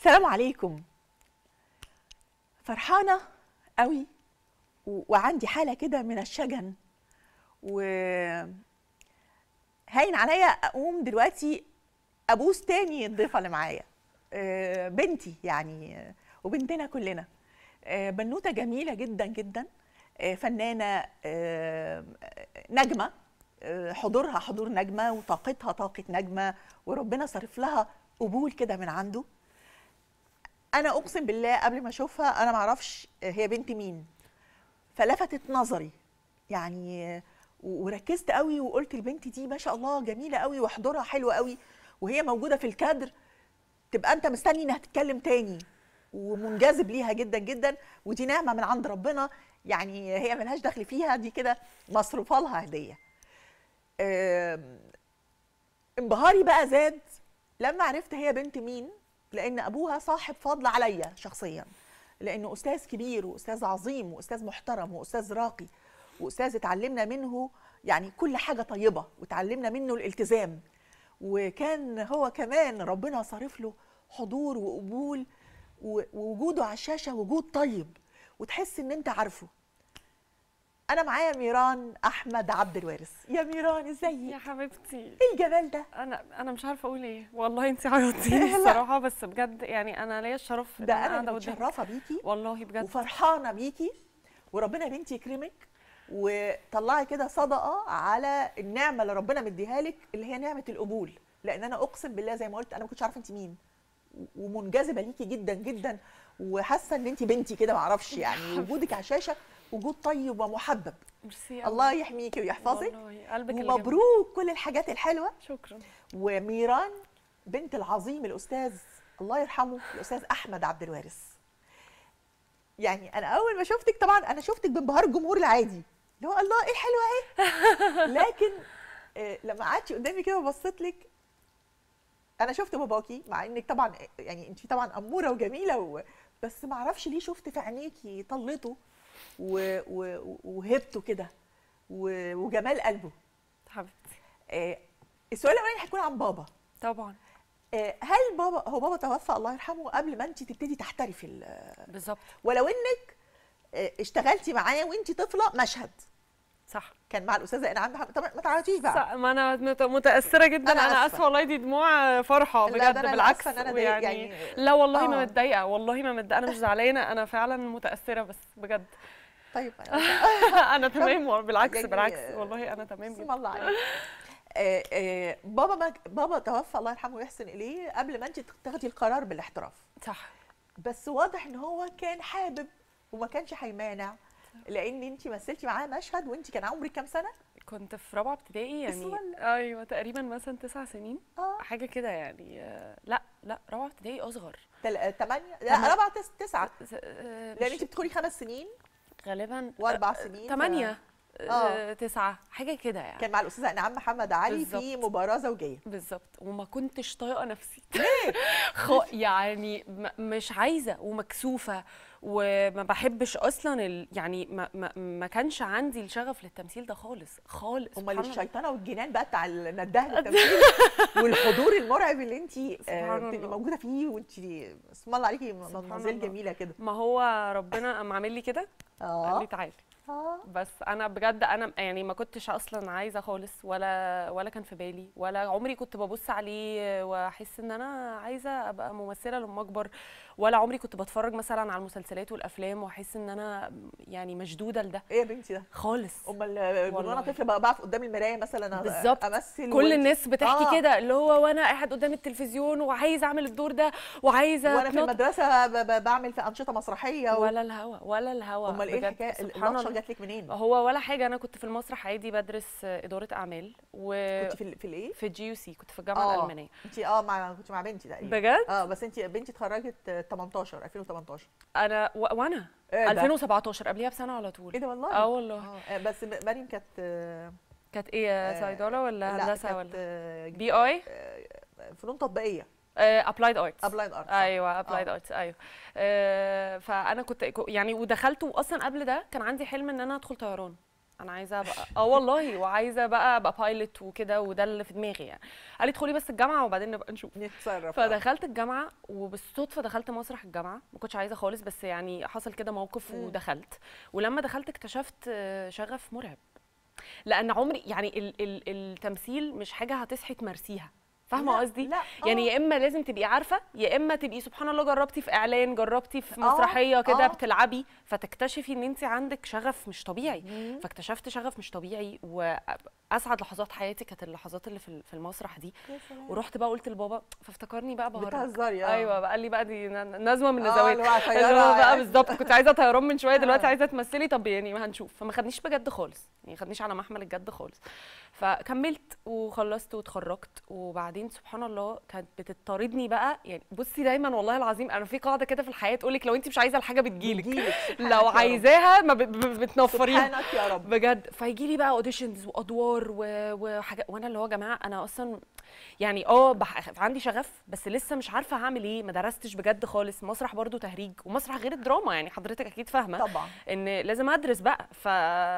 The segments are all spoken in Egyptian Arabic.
السلام عليكم فرحانه قوي و- وعندي حاله كده من الشجن و هاين عليا اقوم دلوقتي ابوس تاني الضيفه اللي معايا آه، بنتي يعني آه، وبنتنا كلنا آه، بنوته جميله جدا جدا آه، فنانه آه، نجمه آه، حضورها حضور نجمه وطاقتها طاقه نجمه وربنا صرف لها قبول كده من عنده انا اقسم بالله قبل ما اشوفها انا ما اعرفش هي بنت مين فلفتت نظري يعني و- وركزت قوي وقلت البنت دي ما شاء الله جميله قوي وحضورها حلو قوي وهي موجوده في الكادر تبقى انت مستني انها تتكلم تاني ومنجذب ليها جدا جدا ودي نعمه من عند ربنا يعني هي ملهاش دخل فيها دي كده مصروفه لها هديه آم، انبهاري بقى زاد لما عرفت هي بنت مين لان ابوها صاحب فضل عليا شخصيا لانه استاذ كبير واستاذ عظيم واستاذ محترم واستاذ راقي واستاذ اتعلمنا منه يعني كل حاجه طيبه وتعلمنا منه الالتزام وكان هو كمان ربنا صارف له حضور وقبول و- ووجوده على الشاشه وجود طيب وتحس ان انت عارفه انا معايا ميران احمد عبد الوارث يا ميران يا ازيك حبيبتي ايه الجمال ده انا انا مش عارفه اقول ايه والله انت عيطتيني لا. الصراحه بس بجد يعني انا ليا الشرف إن ده انا قاعدة اللي قدامك. متشرفه بيكي والله بجد وفرحانه بيكي وربنا يا بنتي يكرمك وطلعي كده صدقه على النعمه اللي ربنا مديها لك اللي هي نعمه القبول لان انا اقسم بالله زي ما قلت انا ما كنتش عارفه انت مين ومنجذبه ليكي جدا جدا وحاسه ان انت بنتي كده ما اعرفش يعني وجودك على الشاشه وجود طيب ومحبب ميرسي أوي. الله يحميكي ويحفظك والله قلبك اللي جنبي. ومبروك كل الحاجات الحلوه شكرا وميران بنت العظيم الاستاذ الله يرحمه الاستاذ احمد عبد الوارث يعني انا اول ما شفتك طبعا انا شفتك بانبهار الجمهور العادي اللي هو الله ايه الحلوه اهي لكن آه، لما قعدتي قدامي كده وبصيت لك انا شفت باباكي مع انك طبعا يعني انت طبعا اموره وجميله و... بس ما اعرفش ليه شفت في عينيكي طلته و... و... وهبته كده و... وجمال قلبه حبيبتي آه، السؤال الاولاني هيكون عن بابا طبعا آه، هل بابا هو بابا توفى الله يرحمه قبل ما انت تبتدي تحترفي ال- بالظبط ولو انك آه، اشتغلتي معاه وانت طفله مشهد صح كان مع الاستاذه انعام محمد طبعا ما تعرفيش بقى صح ما انا مت- متاثره جدا أنا انا, آسفة. اسفه والله دي دموع فرحه لا، ده بجد أنا اللي بالعكس آسفة إن أنا ضايق- يعني, يعني- لا والله ما آه. متضايقه والله ما متضايقه انا مش زعلانه انا فعلا متاثره بس بجد طيب انا تمام بالعكس يعني، بالعكس آه، والله انا تمام بسم جدا الله عليك آه، آه، بابا ما بابا توفى الله يرحمه ويحسن اليه قبل ما انت تاخدي القرار بالاحتراف صح بس واضح ان هو كان حابب وما كانش هيمانع لان انت مثلتي معاه مشهد وانت كان عمرك كام سنه كنت في رابعه ابتدائي يعني ولا؟ ايوه تقريبا مثلا تسع سنين اه حاجه كده يعني آه، لا لا رابعه ابتدائي اصغر تل- تمانية لا تمانية. رابعة تس- تسعة س- آه، لان مش- انت بتدخلي خمس سنين غالبا واربع سنين ثمانية آه. تسعة حاجة كده يعني كان مع الاستاذه انعام محمد علي في بالظبط. مباراه زوجيه بالظبط وما كنتش طايقه نفسي خ... يعني م... مش عايزه ومكسوفه وما بحبش اصلا ال... يعني ما... ما... ما كانش عندي الشغف للتمثيل ده خالص خالص امال سبحان الله. الشيطانه والجنان بقى بتاع النداه للتمثيل والحضور المرعب اللي انت سبحان بتبقي الله. موجوده فيه وانت اسم الله عليكي سبحان مناظير الله. جميله كده ما هو ربنا قام عامل لي كده قال لي اه تعالي اه بس انا بجد انا يعني ما كنتش اصلا عايزه خالص ولا ولا كان في بالي ولا عمري كنت ببص عليه واحس ان انا عايزه ابقى ممثله لما اكبر ولا عمري كنت بتفرج مثلا على المسلسلات والافلام واحس ان انا يعني مشدوده لده ايه يا بنتي ده خالص امال من وانا والله. طفله بقى بقف قدام المرايه مثلا أ- بالظبط. امثل كل وأنت- الناس بتحكي آه. كده اللي هو وانا قاعد قدام التلفزيون وعايزه اعمل الدور ده وعايزه وانا في أتنط- المدرسه ب- ب- بعمل في انشطه مسرحيه و... ولا الهوا ولا الهوا امال ايه بجد. الحكايه سبحان اللطشه الله. جات لك منين هو ولا حاجه انا كنت في المسرح عادي بدرس اداره اعمال و كنت في ال- في الايه في جي يو سي كنت في الجامعه آه. الالمانيه انت اه مع كنت مع بنتي تقريبا بجد اه بس انت بنتي اتخرجت 18 2018 انا و... وانا ايه ده 2017 قبلها بسنه على طول ايه ده والله اه والله اه آه، بس م- مريم كانت آه، كانت ايه آه، صيدله ولا لا هندسه كانت ولا آه، بي اي آه، فنون تطبيقيه ابلايد ارتس ابلايد ارت ايوه ابلايد آه. ارتس ايوه آه، فانا كنت يعني ودخلت واصلا قبل ده كان عندي حلم ان انا ادخل طيران انا عايزه ابقى اه والله وعايزه بقى ابقى بايلوت وكده وده اللي في دماغي يعني قال لي ادخلي بس الجامعه وبعدين نبقى نشوف نتصرف فدخلت الجامعه وبالصدفه دخلت مسرح الجامعه ما كنتش عايزه خالص بس يعني حصل كده موقف مم. ودخلت ولما دخلت اكتشفت آه، شغف مرعب لان عمري يعني ال ال التمثيل مش حاجه هتصحي تمارسيها فاهمه لا، قصدي لا يعني آه. يا اما لازم تبقي عارفه يا اما تبقي سبحان الله جربتي في اعلان جربتي في آه، مسرحيه كده آه. بتلعبي فتكتشفي ان انت عندك شغف مش طبيعي مم. فاكتشفت شغف مش طبيعي واسعد لحظات حياتي كانت اللحظات اللي في في المسرح دي يا سلام. ورحت بقى قلت لبابا فافتكرني بقى بهرج بتهزري اه ايوه بقى قال لي بقى دي ن- نزوه من آه، النزوات اللي هو اللي طيارة هو بقى يعني. بالظبط كنت عايزه طيران من شويه دلوقتي آه. عايزه تمثلي طب يعني ما هنشوف فما خدنيش بجد خالص يعني خدنيش على محمل الجد خالص فكملت وخلصت واتخرجت وبعدين سبحان الله كانت بتطاردني بقى يعني بصي دايما والله العظيم انا في قاعده كده في الحياه تقول لك لو انت مش عايزه الحاجه بتجيلك بتجيلك، سبحانك يا لو رب. عايزاها ما بت- بت- بتنفريها سبحانك يا رب بجد فيجي لي بقى اوديشنز وادوار و- وحاجات وانا اللي هو يا جماعه انا اصلا يعني اه بح... عندي شغف بس لسه مش عارفه هعمل ايه ما درستش بجد خالص مسرح برضو تهريج ومسرح غير الدراما يعني حضرتك اكيد فاهمه طبعا ان لازم ادرس بقى ف...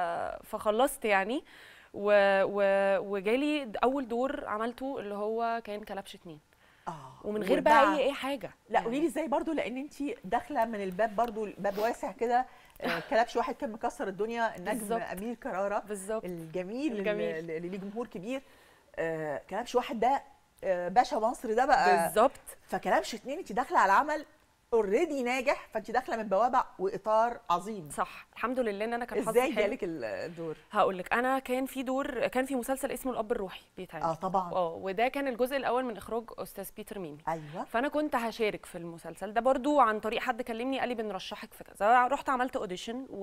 فخلصت يعني و... و... وجالي اول دور عملته اللي هو كان كلبش اتنين اه ومن غير وبقى- بقى اي اي حاجه لا قولي لي ازاي برضو لان انت داخله من الباب برضو الباب واسع كده آه، كلبش واحد كان مكسر الدنيا النجم بالظبط. امير كراره بالظبط الجميل, الجميل. اللي اللي ليه جمهور كبير آه، كلبش واحد ده آه، باشا مصر ده بقى بالظبط فكلبش اتنين انت داخله على عمل اوريدي ناجح فانت داخله من بوابه واطار عظيم صح الحمد لله ان انا كان حظي ازاي حلو. جالك الدور هقول لك انا كان في دور كان في مسلسل اسمه الاب الروحي بيتعمل اه طبعا اه وده كان الجزء الاول من اخراج استاذ بيتر ميمي ايوه فانا كنت هشارك في المسلسل ده برضو عن طريق حد كلمني قال لي بنرشحك في كذا رحت عملت اوديشن و...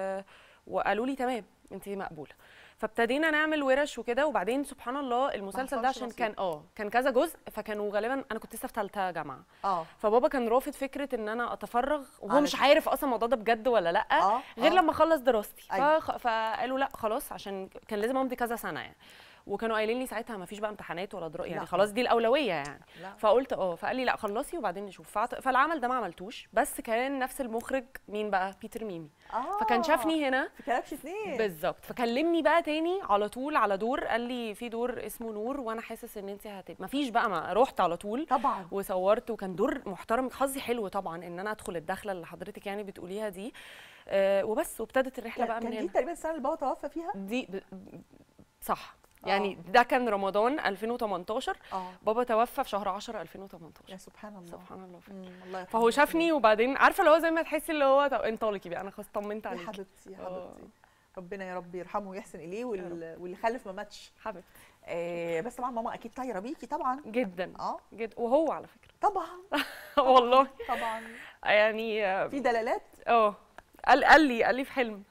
وقالوا لي تمام انت مقبوله فابتدينا نعمل ورش وكده وبعدين سبحان الله المسلسل ده حصلش عشان نصيب. كان اه كان كذا جزء فكانوا غالبا انا كنت لسه في ثالثه جامعه اه فبابا كان رافض فكره ان انا اتفرغ وهو على مش فكرة. عارف اصلا الموضوع ده بجد ولا لا اه غير آه. لما اخلص دراستي أيوة. فخ... فقالوا لا خلاص عشان كان لازم امضي كذا سنه يعني وكانوا قايلين لي ساعتها ما فيش بقى امتحانات ولا درا... يعني لا. خلاص دي الاولويه يعني لا فقلت اه فقال لي لا خلصي وبعدين نشوف فعت... فالعمل ده ما عملتوش بس كان نفس المخرج مين بقى بيتر ميمي اه فكان شافني هنا في كلبش اتنين بالظبط فكلمني بقى تاني على طول على دور قال لي في دور اسمه نور وانا حاسس ان انت هتبقى ما فيش بقى ما رحت على طول طبعا وصورت وكان دور محترم حظي حلو طبعا ان انا ادخل الدخله اللي حضرتك يعني بتقوليها دي آه وبس وابتدت الرحله بقى كان من دي هنا تقريبا السنه اللي بابا توفى فيها دي ب... ب- صح يعني ده كان رمضان 2018 اه بابا توفى في شهر 10 2018 يا سبحان الله سبحان الله فعلا. مم، الله يرحمه فهو شافني وبعدين عارفه اللي هو زي ما تحسي اللي هو طب انطلقي بقى انا خلاص طمنت يا عليكي حبيبتي يا آه. حبيبتي ربنا يا رب يرحمه ويحسن اليه وال... واللي خلف ما ماتش حبيبتي آه بس طبعا ماما اكيد طايره بيكي طبعا جدا اه جدا وهو على فكره طبعا والله طبعا يعني آه، في دلالات اه قال قال لي قال لي في حلم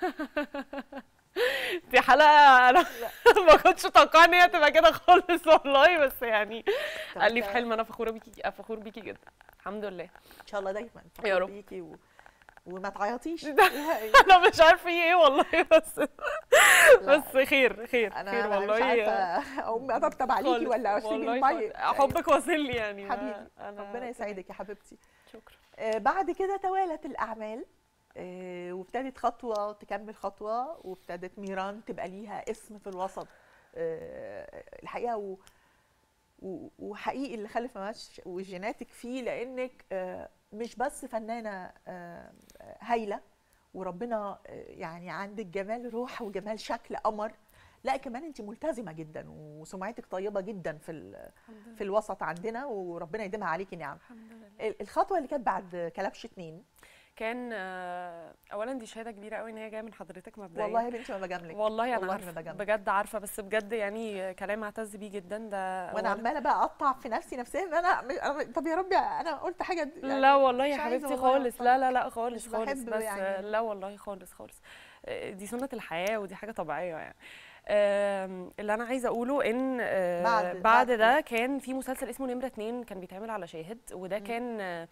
دي حلقه انا ما كنتش متوقعه ان هي تبقى كده خالص والله بس يعني طب قال لي في أنت حلم انا فخوره بيكي فخور بيكي جدا الحمد لله ان شاء الله دايما يا فخور رب. بيكي و... وما تعيطيش انا مش عارفه في ايه والله بس لا، بس خير خير انا خير أنا والله مش عارفه اقوم اطبطب عليكي خالص، ولا اشتري والله الميه خالص. حبك واصل لي يعني ما- حبيبي أنا ربنا يسعدك يا حبيبتي شكرا آه، بعد كده توالت الأعمال آه، وابتدت خطوة تكمل خطوة وابتدت ميران تبقى ليها اسم في الوسط آه، الحقيقة و و- وحقيقي اللي خلف ما ماتش وجيناتك فيه لأنك آه، مش بس فنانة آه، هايلة وربنا آه، يعني عندك جمال روح وجمال شكل قمر لا كمان انت ملتزمه جدا وسمعتك طيبه جدا في ال- في الوسط عندنا وربنا يديمها عليكي نعم الحمد لله ال- الخطوه اللي كانت بعد كلبش اتنين كان آه، اولا دي شهاده كبيره قوي ان هي جايه من حضرتك مبدئيا والله يا بنتي ما بجاملك والله انا والله عارفه ما بجاملك. بجد عارفه بس بجد يعني كلام اعتز بيه جدا ده وانا أول- عماله بقى اقطع في نفسي نفسيا ان انا أنا- طب يا ربي انا قلت حاجه يعني لا والله مش يا عايزة حبيبتي والله خالص أقطع. لا لا لا خالص مش خالص بحب بس يعني. لا والله خالص خالص آه، دي سنة الحياة ودي حاجة طبيعية يعني آم، اللي انا عايزه اقوله ان آه، بعد- بعد, بعد ده كان في مسلسل اسمه نمره اتنين كان بيتعمل على شاهد وده كان آه،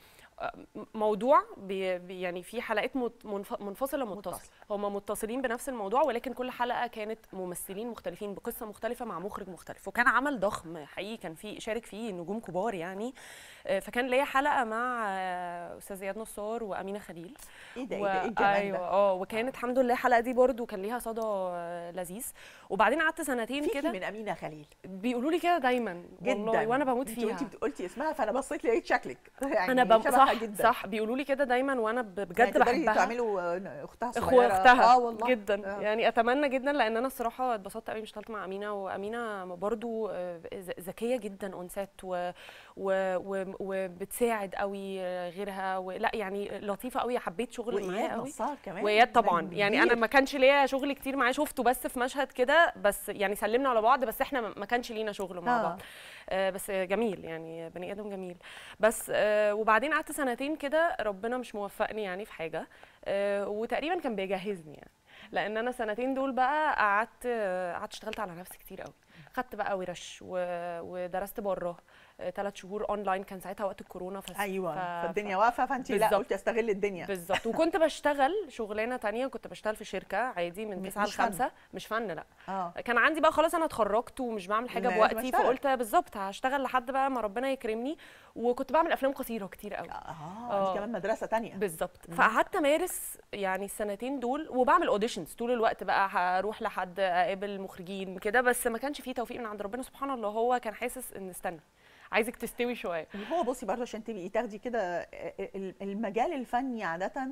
موضوع بي بي- يعني في حلقات مت- منف- منفصله متصله متصلة. هما متصلين بنفس الموضوع ولكن كل حلقه كانت ممثلين مختلفين بقصه مختلفه مع مخرج مختلف وكان عمل ضخم حقيقي كان فيه شارك فيه نجوم كبار يعني آه، فكان ليا حلقه مع آه، استاذ اياد نصار وامينه خليل ايه ده ايه و- ده ايه الجمال ايوه ده اه وكانت الحمد لله الحلقه دي برضو كان ليها صدى آه، لذيذ وبعدين قعدت سنتين فيكي كده من امينه خليل بيقولوا لي كده دايما والله جدا وانا بموت انت فيها وانت قلتي اسمها فانا بصيت لقيت شكلك يعني انا بم... شبهها صح جدا صح بيقولوا لي كده دايما وانا ب- يعني بجد تقدري بحبها تعملوا آه، اختها اخوة صغيره اختها اه والله جدا آه. يعني اتمنى جدا لان انا الصراحه اتبسطت قوي اشتغلت مع امينه وامينه برضو آه، ذ- ذكيه جدا انسات و... و... و... وبتساعد قوي غيرها ولا يعني لطيفه قوي حبيت شغل معاها واياد قوي نصار كمان واياد ده طبعا يعني انا كبير. ما كانش ليا شغل كتير معاه شفته بس في مشهد كده بس يعني سلمنا على بعض بس احنا ما ما كانش لينا شغل مع آه. بعض آه بس جميل يعني بني ادم جميل بس آه وبعدين قعدت سنتين كده ربنا مش موفقني يعني في حاجه آه وتقريبا كان بيجهزني يعني لان انا سنتين دول بقى قعدت آه، قعدت اشتغلت على نفسي كتير قوي خدت بقى ورش و- ودرست بره ثلاث شهور اونلاين كان ساعتها وقت الكورونا فس- ايوه ف- فالدنيا واقفه فانت لا بالظبط. قلتي استغل الدنيا بالظبط وكنت بشتغل شغلانه تانية كنت بشتغل في شركه عادي من م- 9 ل مش فن. 5 مش فن لا اه كان عندي بقى خلاص انا اتخرجت ومش بعمل حاجه لازم بوقتي أشتغل. فقلت بالظبط هشتغل لحد بقى ما ربنا يكرمني وكنت بعمل افلام قصيره كتير قوي اه آه. دي كمان مدرسه تانية بالظبط فقعدت امارس يعني السنتين دول وبعمل اوديشنز طول الوقت بقى هروح لحد اقابل مخرجين كده بس ما كانش فيه توفيق من عند ربنا سبحان الله هو كان حاسس ان استنى عايزك تستوي شويه وهو بصي برضه عشان تبقي تاخدي كده ال- المجال الفني عاده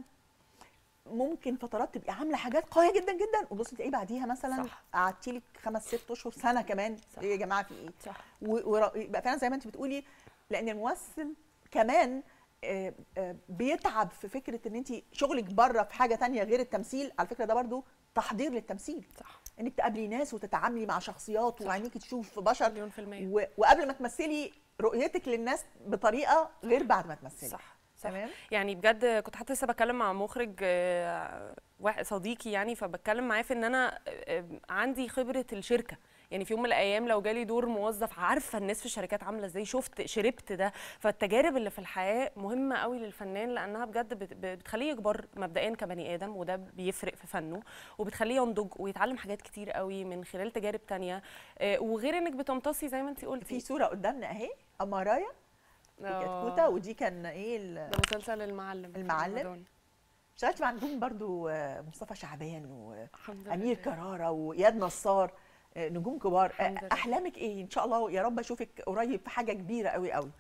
ممكن فترات تبقي عامله حاجات قويه جدا جدا وبصي تلاقيه بعديها مثلا صح. قعدتي لك خمس ست اشهر سنه كمان صح. ايه يا جماعه في ايه صح ويبقى فعلا زي ما انت بتقولي لان الممثل كمان آه، آه، بيتعب في فكره ان انت شغلك بره في حاجه تانية غير التمثيل على فكره ده برضو تحضير للتمثيل صح انك تقابلي ناس وتتعاملي مع شخصيات وعينيك تشوف بشر مليون في المية و- وقبل ما تمثلي رؤيتك للناس بطريقه غير بعد ما تمثلي صح صح تمام يعني بجد كنت حتى لسه بتكلم مع مخرج آه، واحد صديقي يعني فبتكلم معاه في ان انا آه، عندي خبره الشركه يعني في يوم من الايام لو جالي دور موظف عارفه الناس في الشركات عامله ازاي شفت شربت ده فالتجارب اللي في الحياه مهمه قوي للفنان لانها بجد بت- بتخليه يكبر مبدئيا كبني ادم وده بيفرق في فنه وبتخليه ينضج ويتعلم حاجات كتير قوي من خلال تجارب تانية آه، وغير انك بتمتصي زي ما انت في قلتي صوره قدامنا اهي امارايا آه، وكتكوته ودي كان ايه ال- ده مسلسل المعلم في المعلم. رمضان. اشتغلت مع نجوم برضو آه، مصطفى شعبان و الحمد لله امير كراره واياد نصار آه، نجوم كبار الحمد آه، لله. احلامك ايه ان شاء الله يا رب اشوفك قريب في حاجه كبيره قوي قوي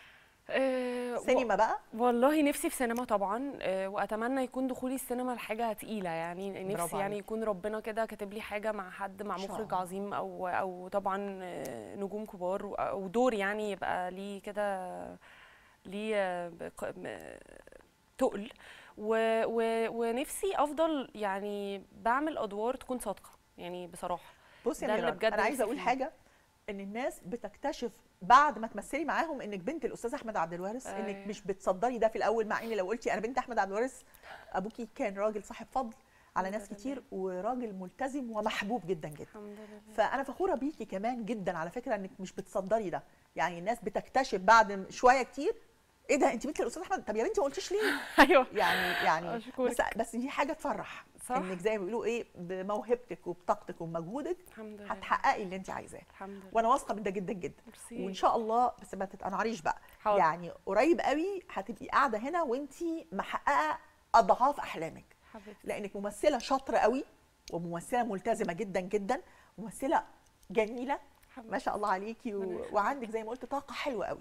آه، و- سينما بقى والله نفسي في سينما طبعا آه، واتمنى يكون دخولي السينما لحاجه تقيله يعني برافو نفسي يعني عليك. يكون ربنا كده كاتب لي حاجه مع حد مع إن شاء مخرج الله. عظيم او او طبعا آه، نجوم كبار و- ودور يعني يبقى ليه كده ليه آه، بق- م- تقل و و ونفسي افضل يعني بعمل ادوار تكون صادقه يعني بصراحه بصي ده يا اللي ميران بجد انا عايزه نفسي اقول فيه. حاجه ان الناس بتكتشف بعد ما تمثلي معاهم انك بنت الاستاذ احمد عبد الوارث أيوة. انك مش بتصدري ده في الاول مع ان لو قلتي انا بنت احمد عبد الوارث ابوكي كان راجل صاحب فضل على الحمد ناس لله. كتير وراجل ملتزم ومحبوب جدا جدا الحمد لله فانا فخوره بيكي كمان جدا على فكره انك مش بتصدري ده يعني الناس بتكتشف بعد شويه كتير ايه ده انت بنت الاستاذ احمد طب يا بنتي ما قلتيش ليه ايوه يعني يعني أشكرك. بس بس دي حاجه تفرح صح. انك زي ما بيقولوا ايه بموهبتك وبطاقتك وبمجهودك الحمد لله هتحققي اللي انت عايزاه الحمد لله وانا واثقه من ده جدا جدا ميرسي. وان شاء الله بس ما تتقنعريش بقى حاضر. يعني قريب قوي هتبقي قاعده هنا وانت محققه اضعاف احلامك حبيبتي لانك ممثله شاطره قوي وممثله ملتزمه جدا جدا ممثله جميله ما شاء الله عليكي ربنا و... يخليك. وعندك زي ما قلت طاقه حلوه قوي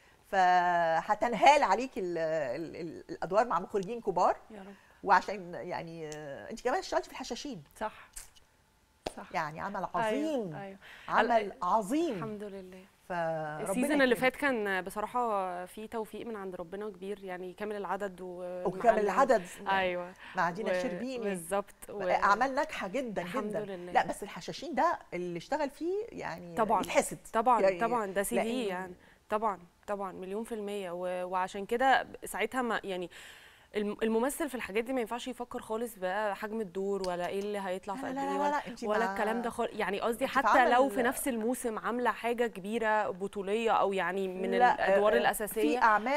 فهتنهال عليكي ال... ال... ال... الادوار مع مخرجين كبار يا رب وعشان يعني آه، انت كمان اشتغلتي في الحشاشين صح صح يعني عمل عظيم ايوه, أيوة. عمل عظيم الحمد لله فربنا السيزون اللي يكرمك. فات كان بصراحه في توفيق من عند ربنا كبير يعني كامل العدد و وكامل العدد ايوه مع دينا و- الشربيني بالظبط و- اعمال ناجحه جدا الحمد جدا لله. لا بس الحشاشين ده اللي اشتغل فيه يعني طبعا يتحسد طبعا يعني طبعا ده سي في لأن- يعني طبعا طبعا مليون في المية و- وعشان كده ساعتها ما يعني الم- الممثل في الحاجات دي ما ينفعش يفكر خالص بقى حجم الدور ولا ايه اللي هيطلع لا في لا قد لا ايه لا ولا, لا، انتي ولا مع- الكلام ده خالص يعني قصدي انتي في حتى لو عمل- في نفس الموسم عامله حاجه كبيره بطوليه او يعني من لا، الادوار آه، الاساسيه في اعمال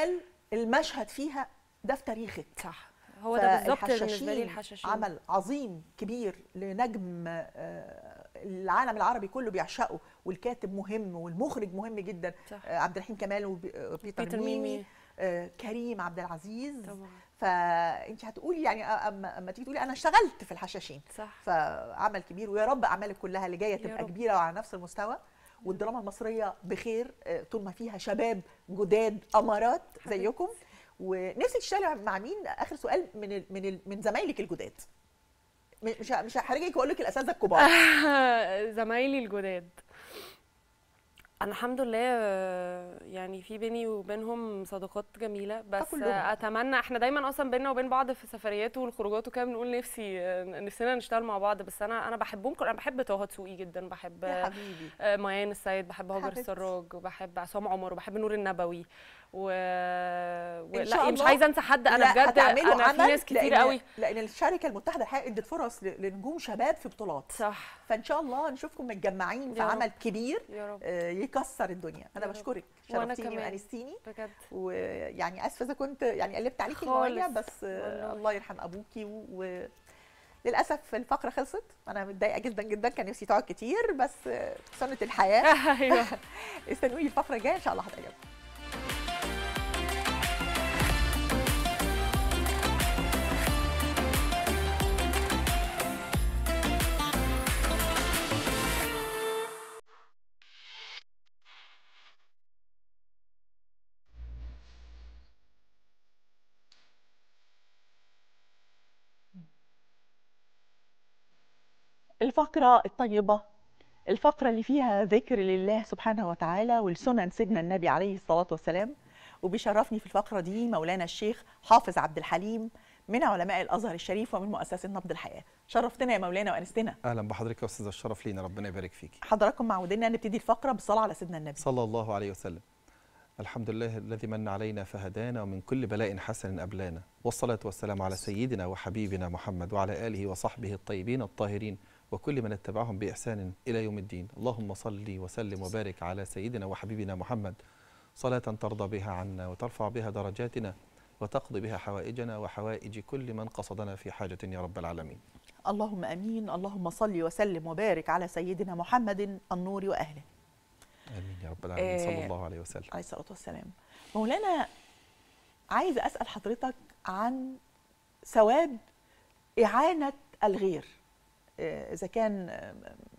المشهد فيها ده في تاريخك صح هو ده بالظبط بالنسبه لي فالحشاشين الحشاشين عمل عظيم كبير لنجم آه، العالم العربي كله بيعشقه والكاتب مهم والمخرج مهم جدا صح. آه، عبد الرحيم كمال وبيتر بيتر ميمي ميمي آه، كريم عبد العزيز طبعا فانت هتقولي يعني آه، اما اما تيجي تقولي انا اشتغلت في الحشاشين صح فعمل كبير ويا رب اعمالك كلها اللي جايه يا تبقى رب. كبيره وعلى نفس المستوى والدراما المصريه بخير آه، طول ما فيها شباب جداد امارات حبيبتي. زيكم ونفسك تشتغلي مع مين اخر سؤال من ال من ال من زمايلك الجداد م- مش ه- مش هحرجك واقول لك الاساتذه الكبار زمايلي الجداد انا الحمد لله آه، يعني في بيني وبينهم صداقات جميله بس كلهم. آه، اتمنى احنا دايما اصلا بيننا وبين بعض في السفريات والخروجات وكده بنقول نفسي آه، نفسنا نشتغل مع بعض بس انا انا بحبهم كل- انا بحب طه دسوقي جدا بحب يا آه، حبيبي آه، ميان السيد بحب هاجر حبيبتي. السراج وبحب عصام عمر وبحب نور النبوي و... و... إن شاء لا مش الله عايزه انسى حد انا لا، بجد هتعملوا انا في عمل ناس كتير لأن قوي لان الشركه المتحده الحقيقه ادت فرص ل- لنجوم شباب في بطولات صح فان شاء الله نشوفكم متجمعين في يا رب. عمل كبير يا رب آه، يكسر الدنيا انا يا رب. بشكرك وأنا شرفتيني كمان. وانستيني بجد ويعني اسفه اذا كنت يعني قلبت عليكي خالص. المواجع بس آه، والله. الله يرحم ابوكي و... و... للاسف الفقره خلصت انا متضايقه جدا جدا كان نفسي تقعد كتير بس آه، سنه الحياه ايوه استنوني الفقره الجايه ان شاء الله هتعجبكم الفقرة الطيبة الفقرة اللي فيها ذكر لله سبحانه وتعالى والسنن سيدنا النبي عليه الصلاة والسلام وبيشرفني في الفقرة دي مولانا الشيخ حافظ عبد الحليم من علماء الأزهر الشريف ومن مؤسسة نبض الحياة شرفتنا يا مولانا وأنستنا اهلا بحضرتك يا استاذ الشرف لينا ربنا يبارك فيكي حضراتكم معودينا نبتدي الفقرة بالصلاة على سيدنا النبي صلى الله عليه وسلم الحمد لله الذي من علينا فهدانا ومن كل بلاء حسن أبلانا والصلاة والسلام على سيدنا وحبيبنا محمد وعلى آله وصحبه الطيبين الطاهرين وكل من اتبعهم بإحسان إلى يوم الدين اللهم صل وسلم وبارك على سيدنا وحبيبنا محمد صلاة ترضى بها عنا وترفع بها درجاتنا وتقضي بها حوائجنا وحوائج كل من قصدنا في حاجة يا رب العالمين اللهم أمين اللهم صل وسلم وبارك على سيدنا محمد النور وأهله آمين يا رب العالمين صلى آه، الله عليه وسلم عليه الصلاة والسلام مولانا عايزة أسأل حضرتك عن ثواب إعانة الغير آه، إذا كان آه،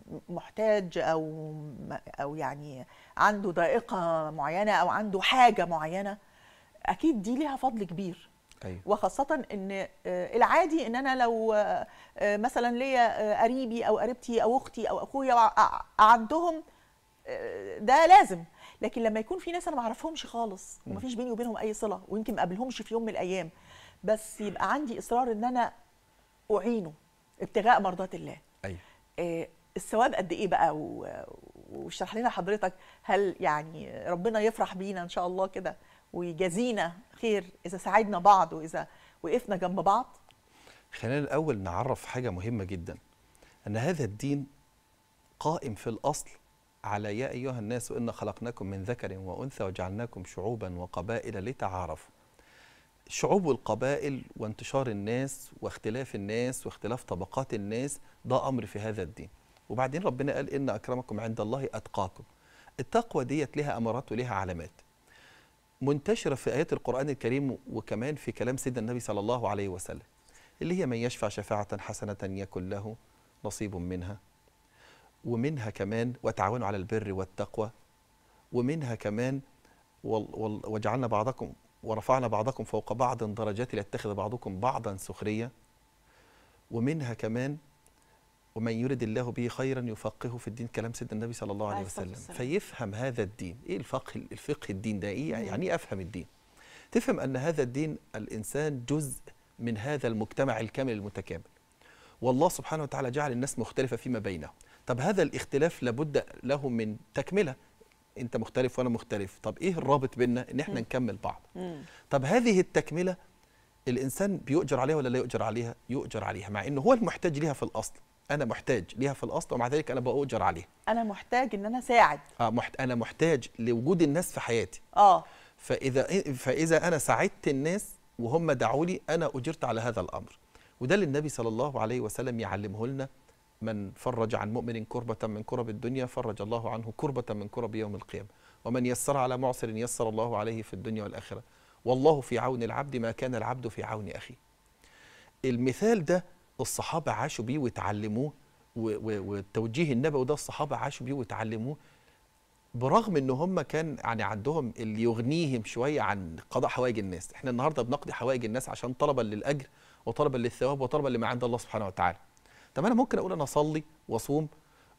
محتاج أو أو يعني عنده ضائقة معينة أو عنده حاجة معينة أكيد دي ليها فضل كبير أيوه وخاصة ان آه، العادي ان انا لو آه، آه، مثلا ليا آه، قريبي او قريبتي او اختي او اخويا وع- عندهم آه، ده لازم لكن لما يكون في ناس انا ما اعرفهمش خالص مم. ومفيش بيني وبينهم اي صله ويمكن ما اقابلهمش في يوم من الايام بس يبقى عندي اصرار ان انا اعينه ابتغاء مرضات الله أيوه آه، الثواب قد ايه بقى و- واشرح لنا حضرتك هل يعني ربنا يفرح بينا ان شاء الله كده ويجازينا خير اذا ساعدنا بعض واذا وقفنا جنب بعض خلينا الأول نعرف حاجة مهمة جدا أن هذا الدين قائم في الأصل على يا أيها الناس إن خلقناكم من ذكر وأنثى وجعلناكم شعوبا وقبائل لتعارفوا الشعوب والقبائل وانتشار الناس واختلاف الناس واختلاف طبقات الناس ده أمر في هذا الدين وبعدين ربنا قال إن أكرمكم عند الله أتقاكم التقوى ديت لها أمارات ولها علامات منتشرة في آيات القرآن الكريم وكمان في كلام سيدنا النبي صلى الله عليه وسلم اللي هي من يشفع شفاعة حسنة يكن له نصيب منها ومنها كمان وتعاونوا على البر والتقوى ومنها كمان وال- وال- وجعلنا بعضكم ورفعنا بعضكم فوق بعض درجات ليتخذ بعضكم بعضا سخرية ومنها كمان ومن يرد الله به خيرا يفقهه في الدين كلام سيدنا النبي صلى الله عليه عليه الصلاة وسلم والسلام. فيفهم هذا الدين ايه الفقه الفقه الدين ده ايه مم. يعني ايه افهم الدين تفهم ان هذا الدين الانسان جزء من هذا المجتمع الكامل المتكامل والله سبحانه وتعالى جعل الناس مختلفة فيما بينهم طب هذا الاختلاف لابد له من تكملة انت مختلف وانا مختلف طب ايه الرابط بيننا ان احنا مم. نكمل بعض طب هذه التكملة الانسان بيؤجر عليها ولا لا يؤجر عليها يؤجر عليها مع انه هو المحتاج ليها في الاصل انا محتاج ليها في الاصل ومع ذلك انا بأؤجر عليها انا محتاج ان انا اساعد آه محت... انا محتاج لوجود الناس في حياتي اه فاذا فاذا انا ساعدت الناس وهم دعوا لي انا اجرت على هذا الامر وده اللي النبي صلى الله عليه وسلم يعلمه لنا من فرج عن مؤمن كربة من كرب الدنيا فرج الله عنه كربة من كرب يوم القيامة ومن يسر على معسر يسر الله عليه في الدنيا والآخرة والله في عون العبد ما كان العبد في عون أخيه المثال ده الصحابة عاشوا بيه وتعلموه و- و- والتوجيه النبوي ده الصحابة عاشوا بيه وتعلموه برغم ان هم كان يعني عندهم اللي يغنيهم شويه عن قضاء حوائج الناس احنا النهارده بنقضي حوائج الناس عشان طلبا للاجر وطلبا للثواب وطلبا لما عند الله سبحانه وتعالى طب انا ممكن اقول انا اصلي واصوم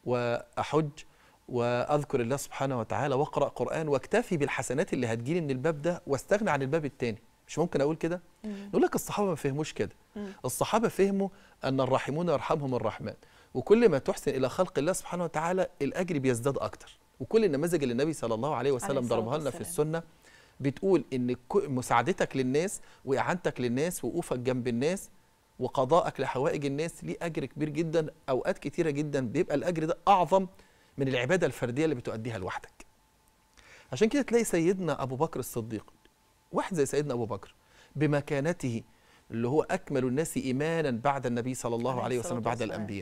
واحج واذكر الله سبحانه وتعالى واقرا قران واكتفي بالحسنات اللي هتجيلي من الباب ده واستغنى عن الباب التاني مش ممكن اقول كده نقول لك الصحابه ما فهموش كده الصحابه فهموا ان الراحمون يرحمهم الرحمن وكل ما تحسن الى خلق الله سبحانه وتعالى الاجر بيزداد اكتر وكل النماذج اللي النبي صلى الله عليه وسلم عليه الصلاة ضربها لنا في والسلام. السنه بتقول ان ك- مساعدتك للناس واعانتك للناس وقوفك جنب الناس وقضاءك لحوائج الناس ليه اجر كبير جدا اوقات كتيره جدا بيبقى الاجر ده اعظم من العباده الفرديه اللي بتؤديها لوحدك عشان كده تلاقي سيدنا ابو بكر الصديق واحد زي سيدنا ابو بكر بمكانته اللي هو اكمل الناس ايمانا بعد النبي صلى الله عليه عليه وسلم الصلاة بعد والسلام. الانبياء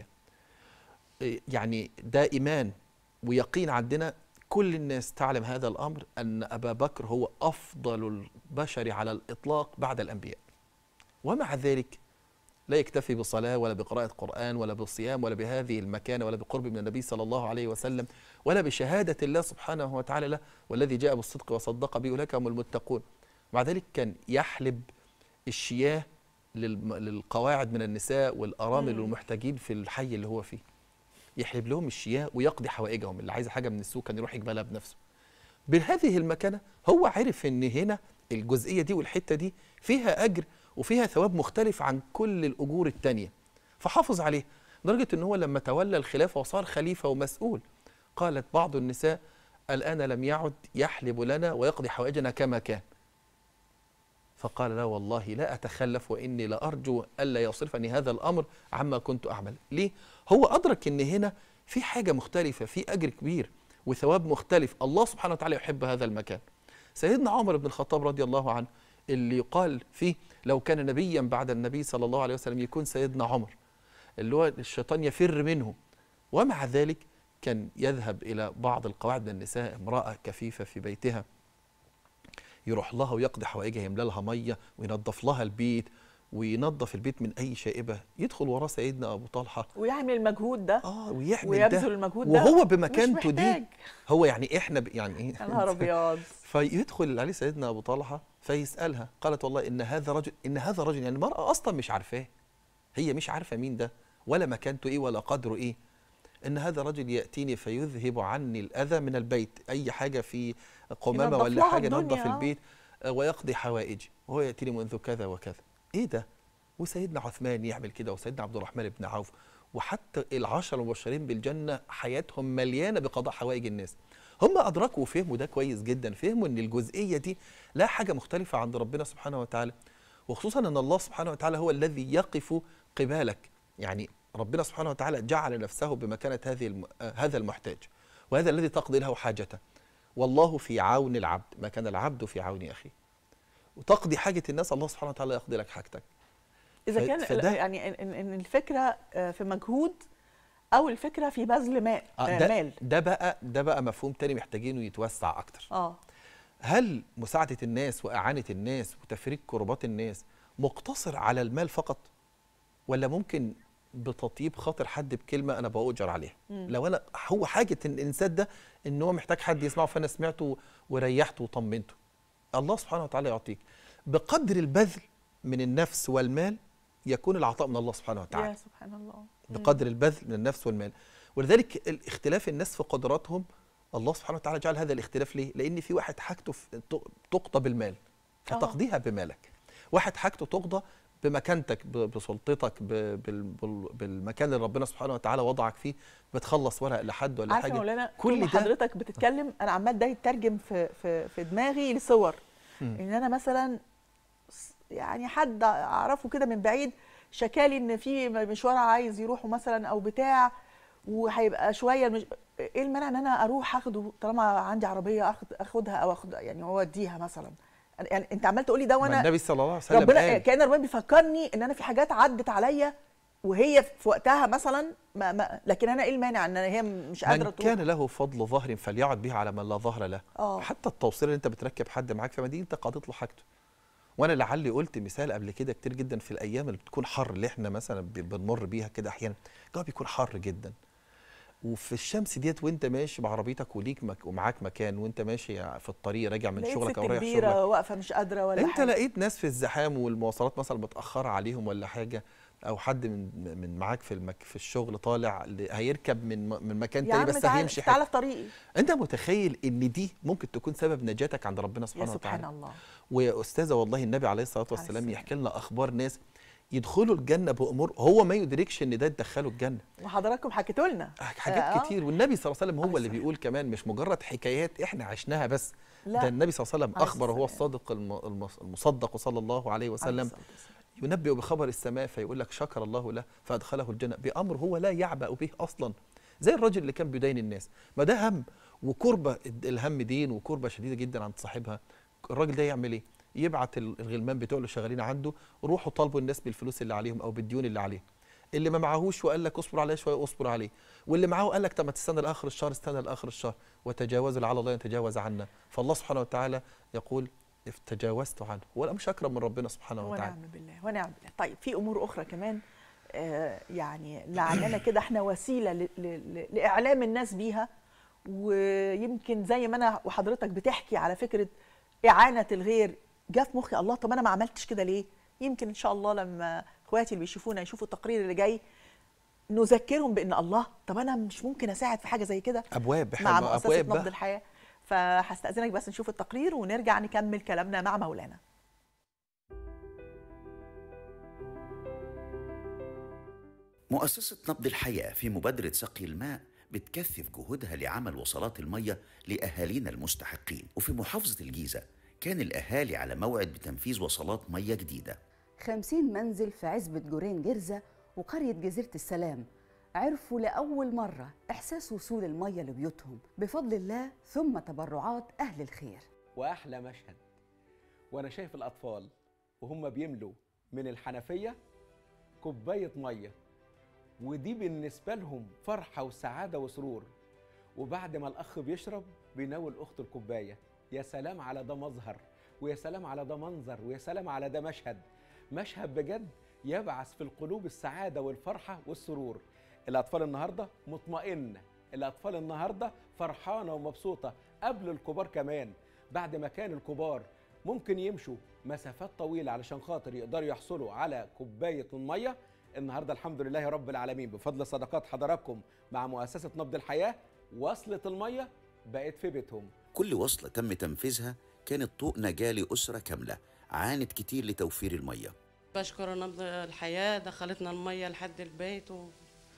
إيه يعني ده ايمان ويقين عندنا كل الناس تعلم هذا الامر ان ابا بكر هو افضل البشر على الاطلاق بعد الانبياء ومع ذلك لا يكتفي بصلاه ولا بقراءه قران ولا بصيام ولا بهذه المكانه ولا بقرب من النبي صلى الله عليه وسلم ولا بشهاده الله سبحانه وتعالى له والذي جاء بالصدق وصدق به اولئك هم المتقون مع ذلك كان يحلب الشياه للم- للقواعد من النساء والارامل مم. والمحتاجين في الحي اللي هو فيه يحلب لهم الشياه ويقضي حوائجهم اللي عايز حاجه من السوق كان يروح يجيبها لها بنفسه بهذه المكانه هو عرف ان هنا الجزئيه دي والحته دي فيها اجر وفيها ثواب مختلف عن كل الاجور التانية فحافظ عليه لدرجه ان هو لما تولى الخلافه وصار خليفه ومسؤول قالت بعض النساء الان لم يعد يحلب لنا ويقضي حوائجنا كما كان فقال لا والله لا أتخلف وإني لأرجو ألا يصرفني هذا الأمر عما كنت أعمل ليه؟ هو أدرك أن هنا في حاجة مختلفة في أجر كبير وثواب مختلف الله سبحانه وتعالى يحب هذا المكان سيدنا عمر بن الخطاب رضي الله عنه اللي يقال فيه لو كان نبيا بعد النبي صلى الله عليه وسلم يكون سيدنا عمر اللي هو الشيطان يفر منه ومع ذلك كان يذهب إلى بعض القواعد من النساء امرأة كفيفة في بيتها يروح لها ويقضي حوائجها يملى لها ميه وينظف لها البيت وينظف البيت من اي شائبه يدخل وراه سيدنا ابو طلحه ويعمل المجهود ده اه ويعمل ويبذل ده المجهود ده وهو مش بمكانته دي محتاج. هو يعني احنا ب... يعني ايه يا نهار ابيض فيدخل عليه سيدنا ابو طلحه فيسالها قالت والله ان هذا رجل ان هذا رجل يعني المراه اصلا مش عارفاه هي مش عارفه مين ده ولا مكانته ايه ولا قدره ايه ان هذا رجل ياتيني فيذهب عني الاذى من البيت اي حاجه في قمامه ينظف ولا لها حاجه الدنيا، ينظف آه. البيت آه، ويقضي حوائجي وهو ياتيني منذ كذا وكذا ايه ده وسيدنا عثمان يعمل كده وسيدنا عبد الرحمن بن عوف وحتى العشرة المبشرين بالجنة حياتهم مليانة بقضاء حوائج الناس هم أدركوا وفهموا ده كويس جدا فهموا أن الجزئية دي لا حاجة مختلفة عند ربنا سبحانه وتعالى وخصوصا أن الله سبحانه وتعالى هو الذي يقف قبالك يعني ربنا سبحانه وتعالى جعل نفسه بمكانة هذه الم... آه، هذا المحتاج وهذا الذي تقضي له حاجته والله في عون العبد ما كان العبد في عون أخيه وتقضي حاجة الناس الله سبحانه وتعالى يقضي لك حاجتك اذا ف- كان فده- يعني ان ان الفكره آه، في مجهود او الفكره في بذل ماء آه، آه، ده مال ده بقى ده بقى مفهوم تاني محتاجينه يتوسع اكتر اه هل مساعده الناس واعانه الناس وتفريج كربات الناس مقتصر على المال فقط ولا ممكن بتطيب خاطر حد بكلمه انا باؤجر عليها مم. لو انا هو حاجه الانسان ده ان هو محتاج حد يسمعه فانا سمعته وريحته وطمنته الله سبحانه وتعالى يعطيك بقدر البذل من النفس والمال يكون العطاء من الله سبحانه وتعالى يا سبحان الله مم. بقدر البذل من النفس والمال ولذلك الاختلاف الناس في قدراتهم الله سبحانه وتعالى جعل هذا الاختلاف ليه؟ لأن في واحد حاجته في- ت- تقضى بالمال فتقضيها بمالك واحد حاجته تقضى بمكانتك ب- بسلطتك ب- بال- بال- بالمكان اللي ربنا سبحانه وتعالى وضعك فيه بتخلص ورق لحد ولا عارفه يا حاجه مولانا كل كل ده- حضرتك بتتكلم انا عمال ده يترجم في في في دماغي لصور مم. ان انا مثلا س- يعني حد اعرفه كده من بعيد شكالي ان في مشوار عايز يروحه مثلا او بتاع وهيبقى شويه مش ايه المانع ان انا اروح اخده طالما عندي عربيه اخد اخدها او اخد يعني اوديها مثلا يعني انت عمال تقولي ده ما وانا النبي صلى الله عليه وسلم ربنا قال كان ربنا بيفكرني ان انا في حاجات عدت عليا وهي في وقتها مثلا ما ما لكن انا ايه المانع ان هي مش قادره من تروح كان له فضل ظهر فليعد به على من لا ظهر له اه حتى التوصيل اللي انت بتركب حد معاك في مدينه انت قضيت له حاجته وانا لعلي قلت مثال قبل كده كتير جدا في الايام اللي بتكون حر اللي احنا مثلا ب- بنمر بيها كده احيانا الجو بيكون حر جدا وفي الشمس ديت وانت ماشي بعربيتك وليك مك ومعاك مكان وانت ماشي في الطريق راجع من لقيت شغلك ست او رايح كبيره شغلك واقفه مش قادره ولا انت حاجه لقيت ناس في الزحام والمواصلات مثلا متاخره عليهم ولا حاجه او حد من من معاك في المك في الشغل طالع ل- هيركب من م- من مكان يا تاني عم بس تعالى هيمشي تعالى حته في طريقي انت متخيل ان دي ممكن تكون سبب نجاتك عند ربنا يا سبحانه سبحان وتعالى الله ويا استاذه والله النبي عليه الصلاه عليه والسلام السلام. يحكي لنا اخبار ناس يدخلوا الجنه بامور هو ما يدركش ان ده يدخله الجنه وحضراتكم حكيتوا لنا حاجات آه. كتير والنبي صلى الله عليه وسلم هو عليه اللي السلام. بيقول كمان مش مجرد حكايات احنا عشناها بس لا ده النبي صلى الله عليه وسلم عليه اخبر هو السلام. الصادق الم- الم- المصدق صلى الله عليه وسلم عليه الصلاة والسلام. ينبئ بخبر السماء فيقول لك شكر الله له فادخله الجنه بامر هو لا يعبأ به اصلا زي الراجل اللي كان بيدين الناس ما ده هم وكربه الهم دين وكربه شديده جدا عند صاحبها الراجل ده يعمل ايه يبعت ال- الغلمان بتوعه اللي شغالين عنده روحوا طالبوا الناس بالفلوس اللي عليهم او بالديون اللي عليهم اللي ما معهوش وقال لك اصبر عليه شويه اصبر عليه واللي معاه قال لك طب ما تستنى لاخر الشهر استنى لاخر الشهر وتجاوزوا لعل الله يتجاوز عنا فالله سبحانه وتعالى يقول "اف تجاوزت عنه ولا مش اكرم من ربنا سبحانه وتعالى ونعم بالله ونعم بالله طيب في امور اخرى كمان آه يعني لعلنا كده احنا وسيله ل- ل- ل- لاعلام الناس بيها ويمكن زي ما انا وحضرتك بتحكي على فكره اعانه الغير جه في مخي الله طب انا ما عملتش كده ليه يمكن ان شاء الله لما اخواتي اللي بيشوفونا يشوفوا التقرير اللي جاي نذكرهم بان الله طب انا مش ممكن اساعد في حاجه زي كده ابواب مع احنا مؤسسه ابواب نبض بقى الحياه فهستاذنك بس نشوف التقرير ونرجع نكمل كلامنا مع مولانا مؤسسة نبض الحياة في مبادرة سقي الماء بتكثف جهودها لعمل وصلات المية لأهالينا المستحقين وفي محافظة الجيزة كان الأهالي على موعد بتنفيذ وصلات مية جديدة خمسين منزل في عزبة جورين جرزة وقرية جزيرة السلام عرفوا لأول مرة إحساس وصول المية لبيوتهم بفضل الله ثم تبرعات أهل الخير واحلى مشهد وانا شايف الاطفال وهم بيملوا من الحنفيه كوبايه ميه ودي بالنسبه لهم فرحه وسعاده وسرور وبعد ما الاخ بيشرب بيناول اخته الكوبايه يا سلام على ده مظهر ويا سلام على ده منظر ويا سلام على ده مشهد مشهد بجد يبعث في القلوب السعاده والفرحه والسرور الاطفال النهارده مطمئنه الاطفال النهارده فرحانه ومبسوطه قبل الكبار كمان بعد ما كان الكبار ممكن يمشوا مسافات طويله علشان خاطر يقدروا يحصلوا على كوبايه من ميه النهارده الحمد لله رب العالمين بفضل صدقات حضراتكم مع مؤسسه نبض الحياه وصلة الميه بقت في بيتهم كل وصلة تم تنفيذها كانت طوق نجاة لأسرة كاملة عانت كتير لتوفير المية بشكر نبض الحياة دخلتنا المية لحد البيت و...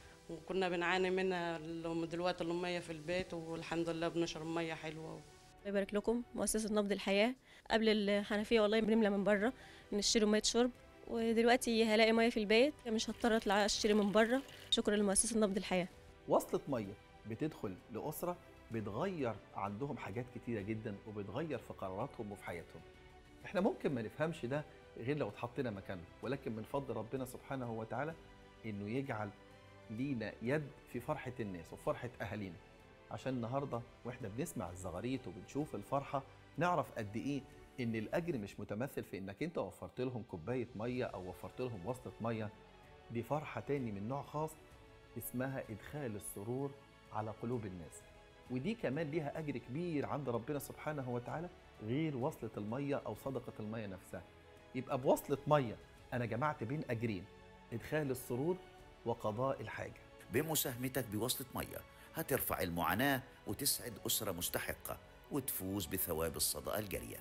وكنا بنعاني منها ال- دلوقتي المية في البيت والحمد لله بنشرب مية حلوة الله يبارك لكم مؤسسة نبض الحياة قبل الحنفية والله بنملى من بره نشتري مية شرب ودلوقتي هلاقي مية في البيت مش هضطر اطلع اشتري من بره شكرا لمؤسسة نبض الحياة وصلة مية بتدخل لأسرة بتغير عندهم حاجات كتيرة جدا وبتغير في قراراتهم وفي حياتهم احنا ممكن ما نفهمش ده غير لو اتحطينا مكانه ولكن من فضل ربنا سبحانه وتعالى انه يجعل لينا يد في فرحة الناس وفرحة اهالينا عشان النهارده واحنا بنسمع الزغاريت وبنشوف الفرحة نعرف قد ايه ان الاجر مش متمثل في انك انت وفرت لهم كوباية مية او وفرت لهم وصلة مية دي فرحة تاني من نوع خاص اسمها إدخال السرور على قلوب الناس ودي كمان ليها أجر كبير عند ربنا سبحانه وتعالى غير وصلة المية أو صدقة المية نفسها يبقى بوصلة مية أنا جمعت بين أجرين إدخال السرور وقضاء الحاجة بمساهمتك بوصلة مية هترفع المعاناة وتسعد أسرة مستحقة وتفوز بثواب الصدقة الجارية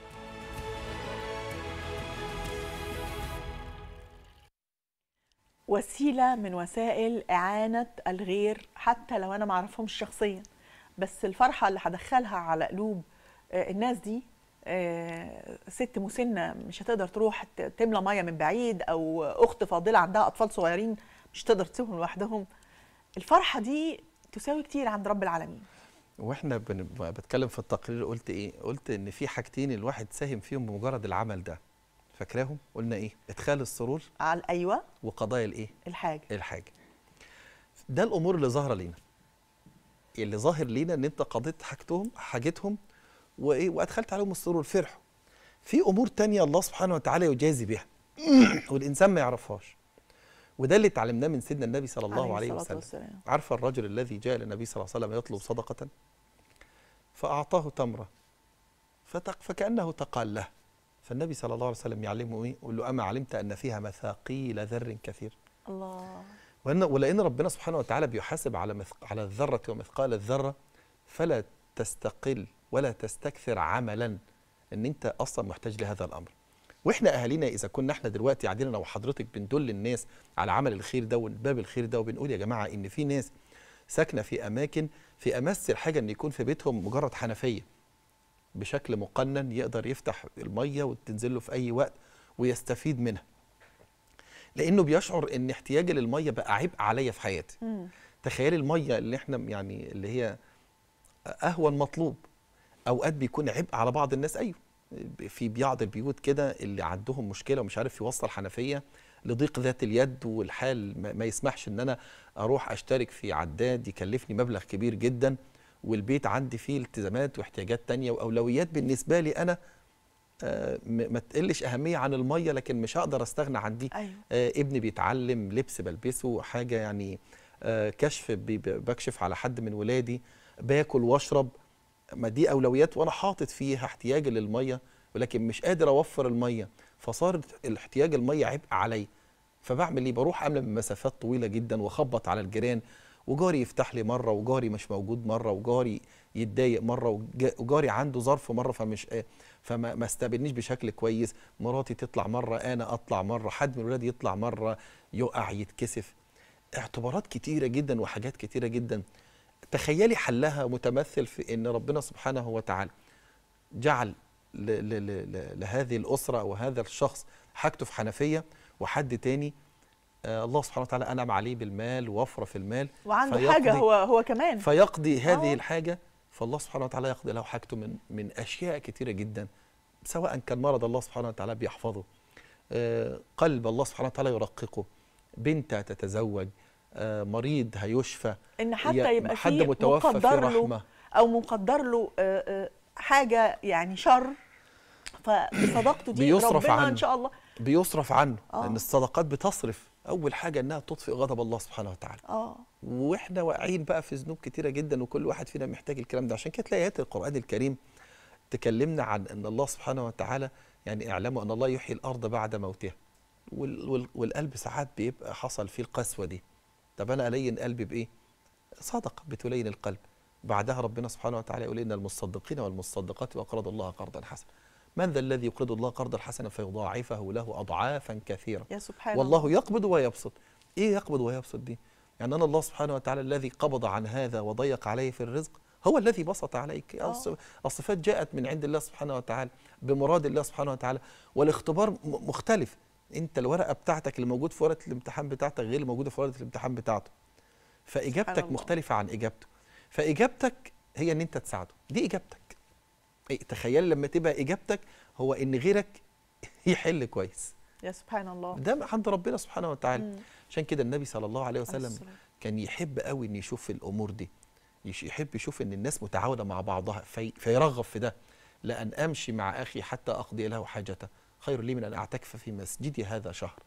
وسيله من وسائل اعانه الغير حتى لو انا ما اعرفهمش شخصيا بس الفرحه اللي هدخلها على قلوب آه، الناس دي آه، ست مسنه مش هتقدر تروح ت- تملى ميه من بعيد او اخت فاضله عندها اطفال صغيرين مش تقدر تسيبهم لوحدهم الفرحه دي تساوي كتير عند رب العالمين واحنا بن- بتكلم في التقرير قلت ايه قلت ان في حاجتين الواحد ساهم فيهم بمجرد العمل ده فاكراهم قلنا ايه ادخال السرور على ايوه وقضايا الايه الحاجه الحاجه ده الامور اللي ظاهره لينا اللي ظاهر لينا ان انت قضيت حاجتهم حاجتهم وايه وادخلت عليهم السرور فرحوا في امور تانية الله سبحانه وتعالى يجازي بها والانسان ما يعرفهاش وده اللي اتعلمناه من سيدنا النبي صلى الله عليه الصلاة وسلم والسلام. عارفه الرجل الذي جاء للنبي صلى الله عليه وسلم يطلب صدقه فاعطاه تمره فتق فكانه تقال له فالنبي صلى الله عليه وسلم يعلمه ايه يقول له اما علمت ان فيها مثاقيل ذر كثير الله وأن ولأن ربنا سبحانه وتعالى بيحاسب على مثق على الذرة ومثقال الذرة فلا تستقل ولا تستكثر عملا ان انت اصلا محتاج لهذا الامر. واحنا اهالينا اذا كنا احنا دلوقتي قاعدين انا وحضرتك بندل الناس على عمل الخير ده وباب الخير ده وبنقول يا جماعه ان في ناس ساكنه في اماكن في امس الحاجه ان يكون في بيتهم مجرد حنفيه بشكل مقنن يقدر يفتح الميه وتنزل له في اي وقت ويستفيد منها. لانه بيشعر ان احتياجي للميه بقى عبء عليا في حياتي. مم. تخيلي الميه اللي احنا يعني اللي هي اهون مطلوب اوقات بيكون عبء على بعض الناس ايوه في بعض البيوت كده اللي عندهم مشكله ومش عارف يوصل حنفيه لضيق ذات اليد والحال ما- ما يسمحش ان انا اروح اشترك في عداد يكلفني مبلغ كبير جدا والبيت عندي فيه التزامات واحتياجات تانية واولويات بالنسبه لي انا آه، م- ما تقلش اهميه عن الميه لكن مش هقدر استغنى عن دي ايوه آه، ابني بيتعلم لبس بلبسه حاجه يعني آه، كشف بي- ب- بكشف على حد من ولادي باكل واشرب ما دي اولويات وانا حاطط فيها احتياجي للميه ولكن مش قادر اوفر الميه فصارت الاحتياج الميه عبء علي فبعمل ايه بروح املى من مسافات طويله جدا واخبط على الجيران وجاري يفتح لي مره وجاري مش موجود مره وجاري يتضايق مره وجا- وجاري عنده ظرف مره فمش آه، فما ما استقبلنيش بشكل كويس مراتي تطلع مره انا اطلع مره حد من ولادي يطلع مره يقع يتكسف اعتبارات كتيره جدا وحاجات كتيره جدا تخيلي حلها متمثل في ان ربنا سبحانه وتعالى جعل ل ل ل ل لهذه الاسره وهذا الشخص حاجته في حنفيه وحد تاني آه الله سبحانه وتعالى انعم عليه بالمال ووفر في المال وعنده فيقضي- حاجه هو هو كمان فيقضي هذه آه. الحاجه فالله سبحانه وتعالى يقضي له حاجته من من اشياء كثيره جدا سواء كان مرض الله سبحانه وتعالى بيحفظه آه، قلب الله سبحانه وتعالى يرققه بنت تتزوج آه، مريض هيشفى ان حتى ي- يبقى حد في متوفى في مقدر له رحمه او مقدر له آه، آه، حاجه يعني شر فبصداقته دي بيصرف ربنا عنه. ان شاء الله بيصرف عنه آه. لان الصدقات بتصرف اول حاجه انها تطفئ غضب الله سبحانه وتعالى اه واحنا واقعين بقى في ذنوب كتيره جدا وكل واحد فينا محتاج الكلام ده عشان كده تلاقي ايات القران الكريم تكلمنا عن ان الله سبحانه وتعالى يعني اعلموا ان الله يحيي الارض بعد موتها وال وال والقلب ساعات بيبقى حصل فيه القسوه دي طب انا الين قلبي بايه صدقه بتلين القلب بعدها ربنا سبحانه وتعالى يقول ان المصدقين والمصدقات واقرضوا الله قرضا حسنا من ذا الذي يقرض الله قرضا حسنا فيضاعفه له اضعافا كثيره يا سبحان والله الله يقبض ويبسط ايه يقبض ويبسط دي يعني ان الله سبحانه وتعالى الذي قبض عن هذا وضيق عليه في الرزق هو الذي بسط عليك آه. الص- الصفات جاءت من عند الله سبحانه وتعالى بمراد الله سبحانه وتعالى والاختبار م- مختلف انت الورقه بتاعتك اللي موجود في ورقه الامتحان بتاعتك غير اللي موجوده في ورقه الامتحان بتاعته فاجابتك الله. مختلفه عن اجابته فاجابتك هي ان انت تساعده دي اجابتك إيه، تخيلي لما تبقى اجابتك هو ان غيرك يحل كويس يا سبحان الله ده عند ربنا سبحانه وتعالى مم. عشان كده النبي صلى الله عليه عليه وسلم الصلاة. كان يحب قوي ان يشوف الامور دي يش- يحب يشوف ان الناس متعاونه مع بعضها في فيرغب في ده لان امشي مع اخي حتى اقضي له حاجته خير لي من ان اعتكف في مسجدي هذا شهر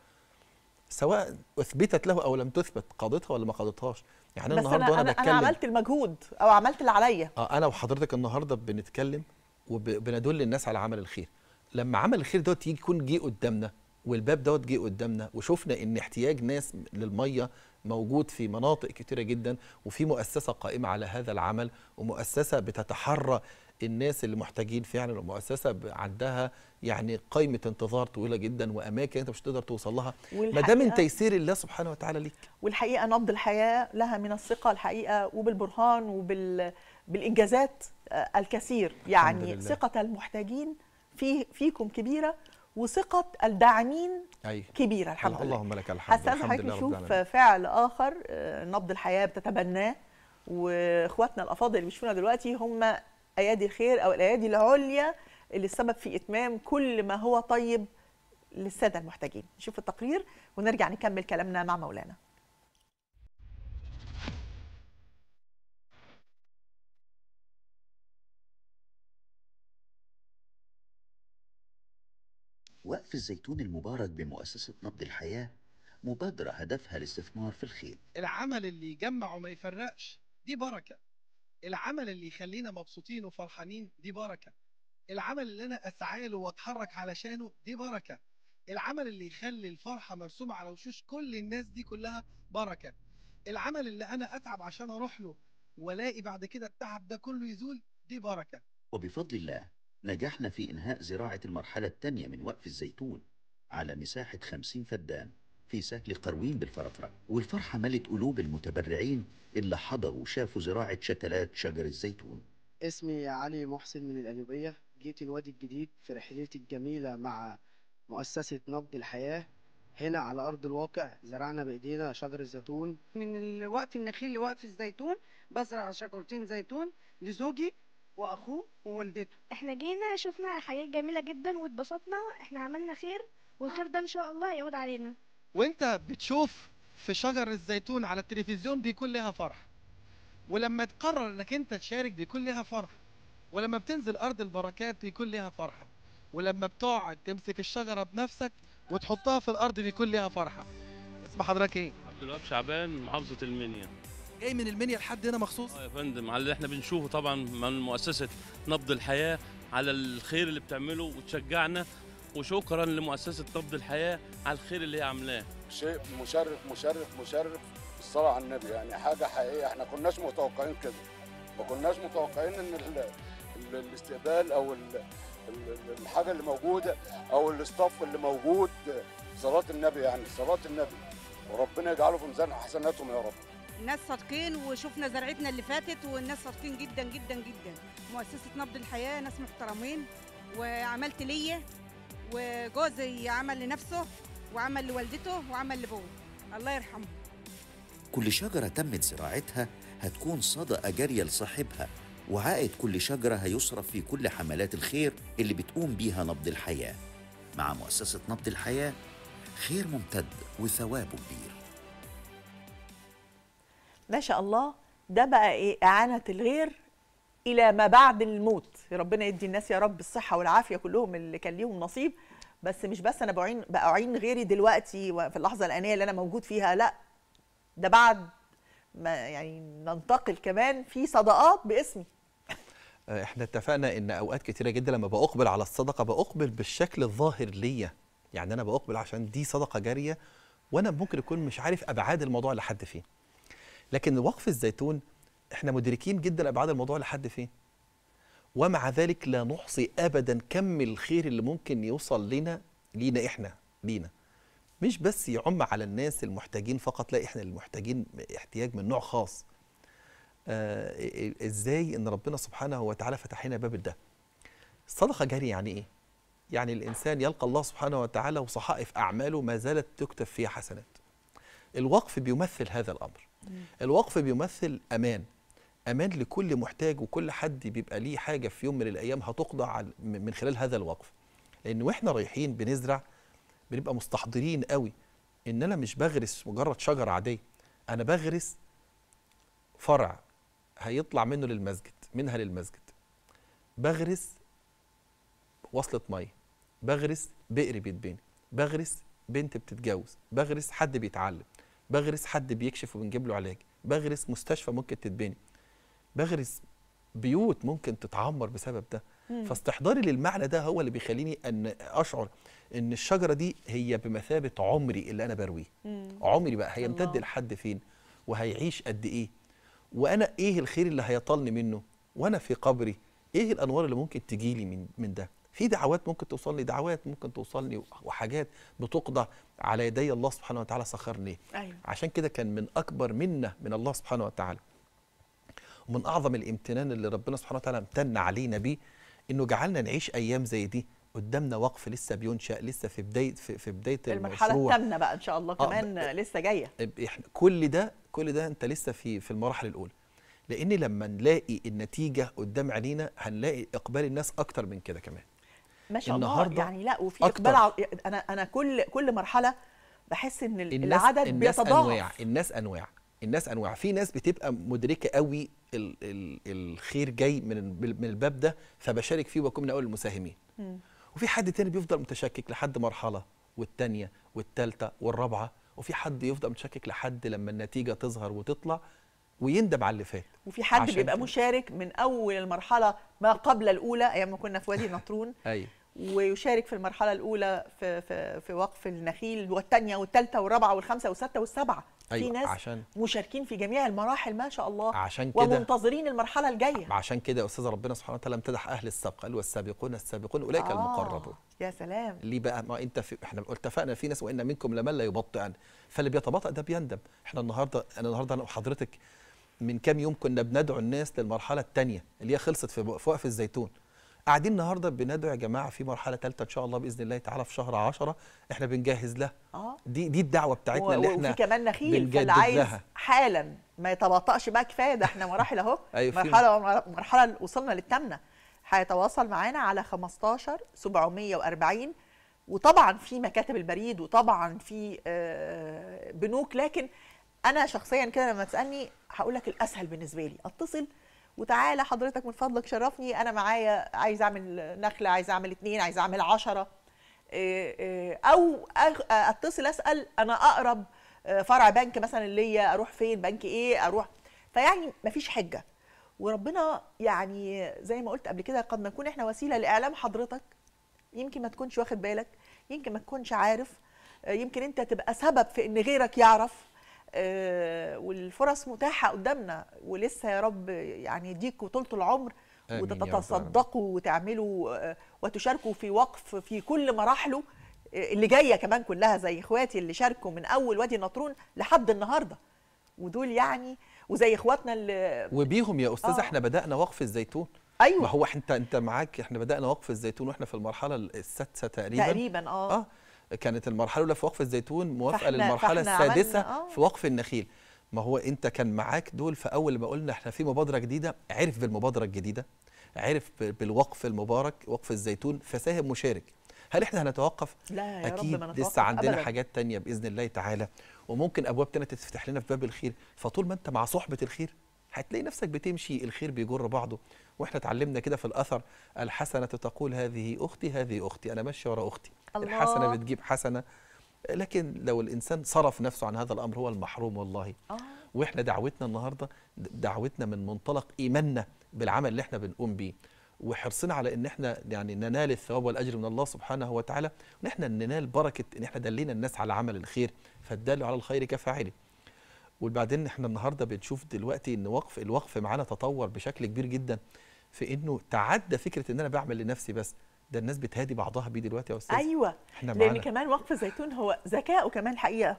سواء اثبتت له او لم تثبت قضيتها ولا ما قضيتهاش يعني بس النهارده انا وانا انا, بتكلم أنا عملت المجهود او عملت اللي عليا اه انا وحضرتك النهارده بنتكلم وبندل الناس على عمل الخير لما عمل الخير دوت يجي يكون جه قدامنا والباب دوت جه قدامنا وشفنا ان احتياج ناس للميه موجود في مناطق كتيره جدا وفي مؤسسه قائمه على هذا العمل ومؤسسه بتتحرى الناس اللي محتاجين فعلا ومؤسسه ب- عندها يعني قائمه انتظار طويله جدا واماكن انت مش تقدر توصل لها ما ده من والحقيقة- تيسير الله سبحانه وتعالى ليك والحقيقه نبض الحياه لها من الثقه الحقيقه وبالبرهان وبال بالانجازات آه، الكثير يعني لله. ثقه المحتاجين في فيكم كبيره وثقه الداعمين ايوه كبيره الحمد لله اللهم لك الحمد هستنى الحمد حضرتك لله رب نشوف العالمين. فعل اخر آه، نبض الحياه بتتبناه واخواتنا الافاضل اللي بيشوفونا دلوقتي هم ايادي الخير او الايادي العليا اللي السبب في اتمام كل ما هو طيب للساده المحتاجين نشوف التقرير ونرجع نكمل كلامنا مع مولانا وقف الزيتون المبارك بمؤسسة نبض الحياة مبادرة هدفها الاستثمار في الخير العمل اللي يجمع وما يفرقش دي بركة العمل اللي يخلينا مبسوطين وفرحانين دي بركة العمل اللي أنا أسعى له وأتحرك علشانه دي بركة العمل اللي يخلي الفرحة مرسومة على وشوش كل الناس دي كلها بركة العمل اللي أنا أتعب عشان أروح له وألاقي بعد كده التعب ده كله يزول دي بركة وبفضل الله نجحنا في إنهاء زراعة المرحلة الثانية من وقف الزيتون على مساحة 50 فدان في سهل قروين بالفرافرة والفرحة ملت قلوب المتبرعين اللي حضروا وشافوا زراعة شتلات شجر الزيتون اسمي علي محسن من القليوبية جيت الوادي الجديد في رحلتي الجميلة مع مؤسسة نبض الحياة هنا على أرض الواقع زرعنا بإيدينا شجر الزيتون من الوقف النخيل لوقف الزيتون بزرع شجرتين زيتون لزوجي واخوه ووالدته احنا جينا شفنا حاجات جميلة جدا واتبسطنا احنا عملنا خير والخير ده ان شاء الله يعود علينا وانت بتشوف في شجر الزيتون على التلفزيون بيكون لها فرح ولما تقرر انك انت تشارك بيكون لها فرح ولما بتنزل ارض البركات بيكون لها فرحه ولما بتقعد تمسك الشجره بنفسك وتحطها في الارض بيكون لها فرحه اسم حضرتك ايه عبد الوهاب شعبان محافظة المنيا جاي من المنيا لحد هنا مخصوص اه يا فندم على اللي احنا بنشوفه طبعا من مؤسسة نبض الحياة على الخير اللي بتعمله وتشجعنا وشكرا لمؤسسة نبض الحياة على الخير اللي هي عاملاه شيء مشرف مشرف مشرف الصلاة على النبي يعني حاجة حقيقية احنا كناش متوقعين كده ما كناش متوقعين ان ال ال الاستقبال او ال ال الحاجة اللي موجودة او الاستاف اللي موجود صلاة النبي يعني صلاة النبي وربنا يجعله في ميزان حسناتهم يا رب الناس صادقين وشفنا زرعتنا اللي فاتت والناس صادقين جدا جدا جدا مؤسسة نبض الحياة ناس محترمين وعملت ليا وجوزي عمل لنفسه وعمل لوالدته وعمل لابوه الله يرحمه كل شجرة تمت زراعتها هتكون صدقة جارية لصاحبها وعائد كل شجرة هيصرف في كل حملات الخير اللي بتقوم بيها نبض الحياة مع مؤسسة نبض الحياة خير ممتد وثوابه كبير ما شاء الله ده بقى ايه اعانه الغير الى ما بعد الموت ربنا يدي الناس يا رب الصحه والعافيه كلهم اللي كان ليهم نصيب بس مش بس انا بعين بعين غيري دلوقتي وفي اللحظه الانيه اللي انا موجود فيها لا ده بعد ما يعني ننتقل كمان في صدقات باسمي آه، احنا اتفقنا ان اوقات كتيره جدا لما باقبل على الصدقه باقبل بالشكل الظاهر ليا يعني انا باقبل عشان دي صدقه جاريه وانا ممكن اكون مش عارف ابعاد الموضوع لحد فين لكن وقف الزيتون احنا مدركين جدا ابعاد الموضوع لحد فين ومع ذلك لا نحصي ابدا كم الخير اللي ممكن يوصل لنا لينا احنا لينا مش بس يعم على الناس المحتاجين فقط لا احنا المحتاجين احتياج من نوع خاص آه ازاي ان ربنا سبحانه وتعالى فتح لنا باب ده الصدقه جاريه يعني ايه يعني الانسان يلقى الله سبحانه وتعالى وصحائف اعماله ما زالت تكتب فيها حسنات الوقف بيمثل هذا الامر الوقف بيمثل امان امان لكل محتاج وكل حد بيبقى ليه حاجه في يوم من الايام هتقضى على- من خلال هذا الوقف لان واحنا رايحين بنزرع بنبقى مستحضرين قوي ان انا مش بغرس مجرد شجره عاديه انا بغرس فرع هيطلع منه للمسجد منها للمسجد بغرس وصلة مية بغرس بئر بيتبني بغرس بنت بتتجوز بغرس حد بيتعلم بغرس حد بيكشف وبنجيب له علاج بغرس مستشفى ممكن تتبني بغرس بيوت ممكن تتعمر بسبب ده مم. فاستحضاري للمعنى ده هو اللي بيخليني ان اشعر ان الشجره دي هي بمثابه عمري اللي انا برويه عمري بقى هيمتد الله. لحد فين وهيعيش قد ايه وانا ايه الخير اللي هيطلني منه وانا في قبري ايه الانوار اللي ممكن تجيلي من من ده في دعوات ممكن توصلني دعوات ممكن توصلني وحاجات بتقضى على يدي الله سبحانه وتعالى سخرني ايوه عشان كده كان من اكبر منه من الله سبحانه وتعالى ومن اعظم الامتنان اللي ربنا سبحانه وتعالى امتن علينا بيه انه جعلنا نعيش ايام زي دي قدامنا وقف لسه بينشا لسه في بدايه في, في بدايه المرحله المشروع الثامنه بقى ان شاء الله آه، كمان لسه جايه احنا كل ده كل ده انت لسه في في المراحل الاولى لان لما نلاقي النتيجه قدام عينينا هنلاقي اقبال الناس اكتر من كده كمان ما شاء الله النهاردة يعني لا وفي أكتر. اقبال ع... انا انا كل كل مرحله بحس ان ال- الناس العدد الناس بيتضاعف انواع الناس انواع الناس انواع في ناس بتبقى مدركه قوي ال ال الخير جاي من من الباب ده فبشارك فيه واكون من اول المساهمين مم. وفي حد تاني بيفضل متشكك لحد مرحله والتانيه والتالته والرابعه وفي حد يفضل متشكك لحد لما النتيجه تظهر وتطلع ويندم على اللي فات وفي حد عشان بيبقى كده. مشارك من اول المرحله ما قبل الاولى ايام ما كنا في وادي النطرون ايوه ويشارك في المرحله الاولى في في في وقف النخيل والثانيه والثالثه والرابعه والخامسه والسادسه والسابعه أيوة، في ناس عشان- مشاركين في جميع المراحل ما شاء الله عشان كده ومنتظرين المرحله الجايه عشان كده يا استاذ ربنا سبحانه وتعالى امتدح اهل السبق قال والسابقون السابقون اولئك آه، المقربون يا سلام ليه بقى ما انت في احنا اتفقنا في ناس وان منكم لمن لا يبطئن فاللي بيتباطأ ده بيندم احنا النهارده انا النهارده انا وحضرتك من كام يوم كنا بندعو الناس للمرحله الثانيه اللي هي خلصت في في وقف الزيتون قاعدين النهارده بندعو يا جماعه في مرحله ثالثه ان شاء الله باذن الله تعالى في شهر 10 احنا بنجهز لها اه دي دي الدعوه بتاعتنا و- اللي و- احنا وفي كمان نخيل بنجدد فاللي عايز لها. حالا ما يتبطأش بقى كفايه ده احنا مراحل اهو أيوة، في- مرحله مرحله اللي وصلنا للثامنه هيتواصل معانا على 15 740 وطبعا في مكاتب البريد وطبعا في آه، بنوك لكن انا شخصيا كده لما تسالني هقول لك الاسهل بالنسبه لي اتصل وتعالى حضرتك من فضلك شرفني انا معايا عايز اعمل نخله عايز اعمل اتنين عايز اعمل عشرة إيه إيه، او أخ- اتصل اسال انا اقرب آه، فرع بنك مثلا ليا اروح فين بنك ايه اروح فيعني مفيش حجه وربنا يعني زي ما قلت قبل كده قد نكون احنا وسيله لاعلام حضرتك يمكن ما تكونش واخد بالك يمكن ما تكونش عارف آه، يمكن انت تبقى سبب في ان غيرك يعرف آه، والفرص متاحه قدامنا ولسه يا رب يعني يديكوا طولة العمر آمين يا رب وتتصدقوا وتعملوا آه، وتشاركوا في وقف في كل مراحله آه، اللي جايه كمان كلها زي اخواتي اللي شاركوا من اول وادي النطرون لحد النهارده ودول يعني وزي اخواتنا اللي وبيهم يا استاذ آه. احنا بدانا وقف الزيتون ايوه ما هو انت انت معاك احنا بدانا وقف الزيتون واحنا في المرحله السادسه تقريبا تقريبا اه, اه كانت المرحله الاولى في وقف الزيتون موافقه فإحنا- للمرحله فإحنا عملنا- السادسه آه. في وقف النخيل ما هو انت كان معاك دول فاول ما قلنا احنا في مبادره جديده عرف بالمبادره الجديده عرف ب- بالوقف المبارك وقف الزيتون فساهم مشارك هل احنا هنتوقف لا يا رب اكيد ما نتوقف لسه عندنا أبداً. حاجات تانية باذن الله تعالى وممكن ابواب تانية تتفتح لنا في باب الخير فطول ما انت مع صحبه الخير هتلاقي نفسك بتمشي الخير بيجر بعضه واحنا اتعلمنا كده في الاثر الحسنه تقول هذه اختي هذه اختي انا ماشيه ورا اختي الله. الحسنه بتجيب حسنه لكن لو الانسان صرف نفسه عن هذا الامر هو المحروم والله آه. واحنا دعوتنا النهارده دعوتنا من منطلق ايماننا بالعمل اللي احنا بنقوم بيه وحرصنا على ان احنا يعني ننال الثواب والاجر من الله سبحانه وتعالى وان احنا ننال بركه ان احنا دلينا الناس على عمل الخير فالدال على الخير كفاعله وبعدين احنا النهارده بنشوف دلوقتي ان وقف الوقف معانا تطور بشكل كبير جدا في انه تعدى فكره ان انا بعمل لنفسي بس ده الناس بتهادي بعضها بيه دلوقتي يا استاذ ايوه احنا لان معانا كمان وقف الزيتون هو ذكائه كمان حقيقه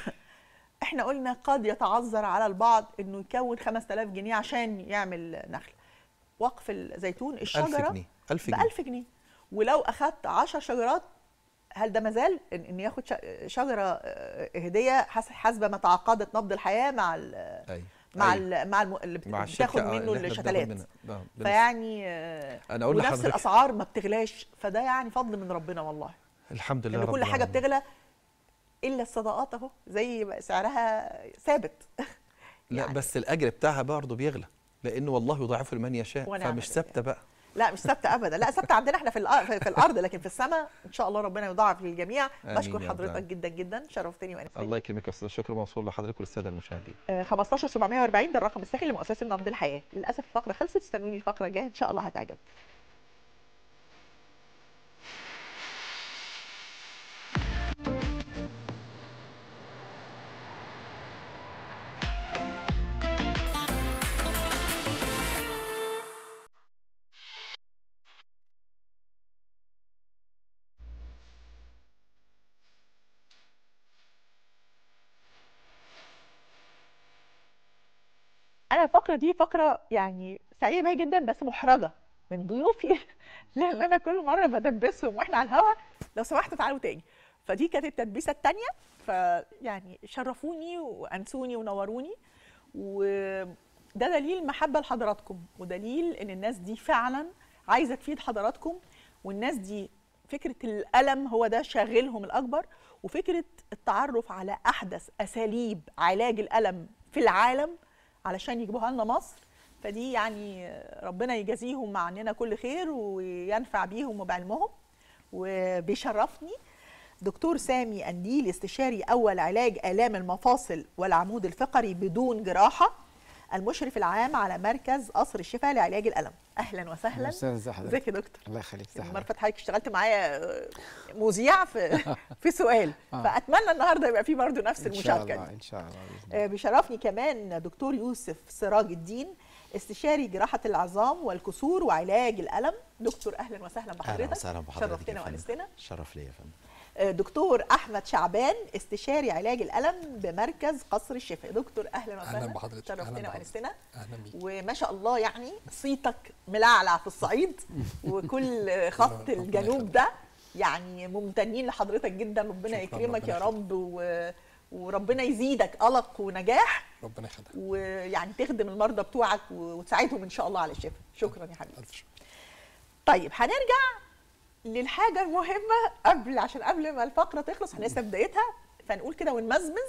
احنا قلنا قد يتعذر على البعض انه يكون 5000 جنيه عشان يعمل نخل وقف الزيتون الشجره 1000 جنيه 1000 ب جنيه 1000 جنيه ولو اخذت 10 شجرات هل ده مازال ان إن ياخد ش- شجره آه، هديه حس- حسب ما تعاقدت نبض الحياه مع ال أيوة. مع أيوة. ال مع الم... اللي بت- مع بتاخد الشركة، آه، منه اللي إحنا بناخد الشتلات منها. آه، بنس- فيعني آه، أنا أقول ونفس لحضرتك- الاسعار ما بتغلاش فده يعني فضل من ربنا والله الحمد لله لان رب كل حاجه العالمين. بتغلى الا الصدقات اهو زي ما سعرها ثابت لا بس الاجر بتاعها برضه بيغلى لانه والله يضاعفه لمن يشاء ونعم فمش ثابته بقى لا مش ثابته ابدا لا ثابته عندنا احنا في الأ- في في الارض لكن في السماء ان شاء الله ربنا يضاعف للجميع آمين بشكر يا رب حضرتك العالمين. جدا جدا شرفتني وانستني الله يكرمك يا استاذ الشكر موصول لحضرتك وللساده المشاهدين آه، 15740 ده الرقم الساخن لمؤسسه نبض الحياه للاسف الفقره خلصت استنوني الفقره الجايه ان شاء الله هتعجبكم انا الفقره دي فقره يعني سعيده بيها جدا بس محرجه من ضيوفي لان انا كل مره بدبسهم واحنا على الهوا لو سمحتوا تعالوا تاني فدي كانت التدبيسه الثانيه فيعني شرفوني وانسوني ونوروني وده دليل محبه لحضراتكم ودليل ان الناس دي فعلا عايزه تفيد حضراتكم والناس دي فكره الالم هو ده شاغلهم الاكبر وفكره التعرف على احدث اساليب علاج الالم في العالم علشان يجيبوها لنا مصر فدي يعني ربنا يجازيهم عننا كل خير وينفع بيهم وبعلمهم وبيشرفني دكتور سامي أنديل استشاري أول علاج آلام المفاصل والعمود الفقري بدون جراحة المشرف العام على مركز قصر الشفاء لعلاج الألم أهلا وسهلا استاذ ازي حضرتك ازيك يا دكتور الله يخليك ازي المره حضرتك اللي حضرتك اشتغلت معايا آه، مذيع في في سؤال آه. فاتمنى النهارده يبقى في برضه نفس ان شاء المشاركه الله دي ان شاء الله بإذن آه، بيشرفني كمان دكتور يوسف سراج الدين استشاري جراحة العظام والكسور وعلاج الألم دكتور أهلا وسهلا بحضرتك اهلا وسهلا بحضرتك يا شرفتنا فندم. وأنستنا شرف ليا يا فندم آه، دكتور أحمد شعبان استشاري علاج الألم بمركز قصر الشفاء دكتور أهلا وسهلا أهلا بحضرتك. أهلا شرفتنا بحضرتك. وأنستنا اهلا بيك وما شاء الله يعني صيتك ملعلع في الصعيد وكل خط الجنوب ده يعني ممتنين لحضرتك جدا ربنا شكراً، يكرمك ربنا يا رب و... وربنا يزيدك قلق ونجاح ربنا يخليك ويعني تخدم المرضى بتوعك و- وتساعدهم ان شاء الله على الشفاء شكرا يا حبيبي طيب هنرجع للحاجه المهمه قبل عشان قبل ما الفقره تخلص احنا لسه في بدايتها فنقول كده ونمزمز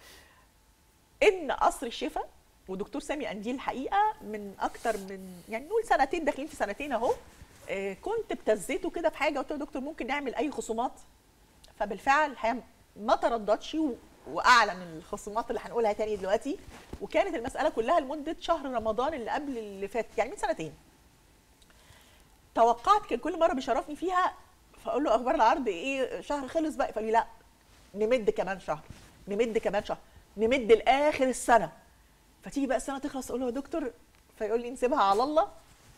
ان قصر الشفاء ودكتور سامي انديل الحقيقه من اكتر من يعني نقول سنتين داخلين في سنتين اهو آه، كنت ابتزيته كده في حاجه قلت له يا دكتور ممكن نعمل اي خصومات فبالفعل الحقيقه ما ترددش و- واعلن الخصومات اللي هنقولها تاني دلوقتي وكانت المساله كلها لمده شهر رمضان اللي قبل اللي فات يعني من سنتين توقعت كان كل مره بيشرفني فيها فاقول له اخبار العرض ايه شهر خلص بقى فقال لي لا نمد كمان شهر نمد كمان شهر نمد لاخر السنه فتيجي بقى السنه تخلص اقول له يا دكتور فيقول لي نسيبها على الله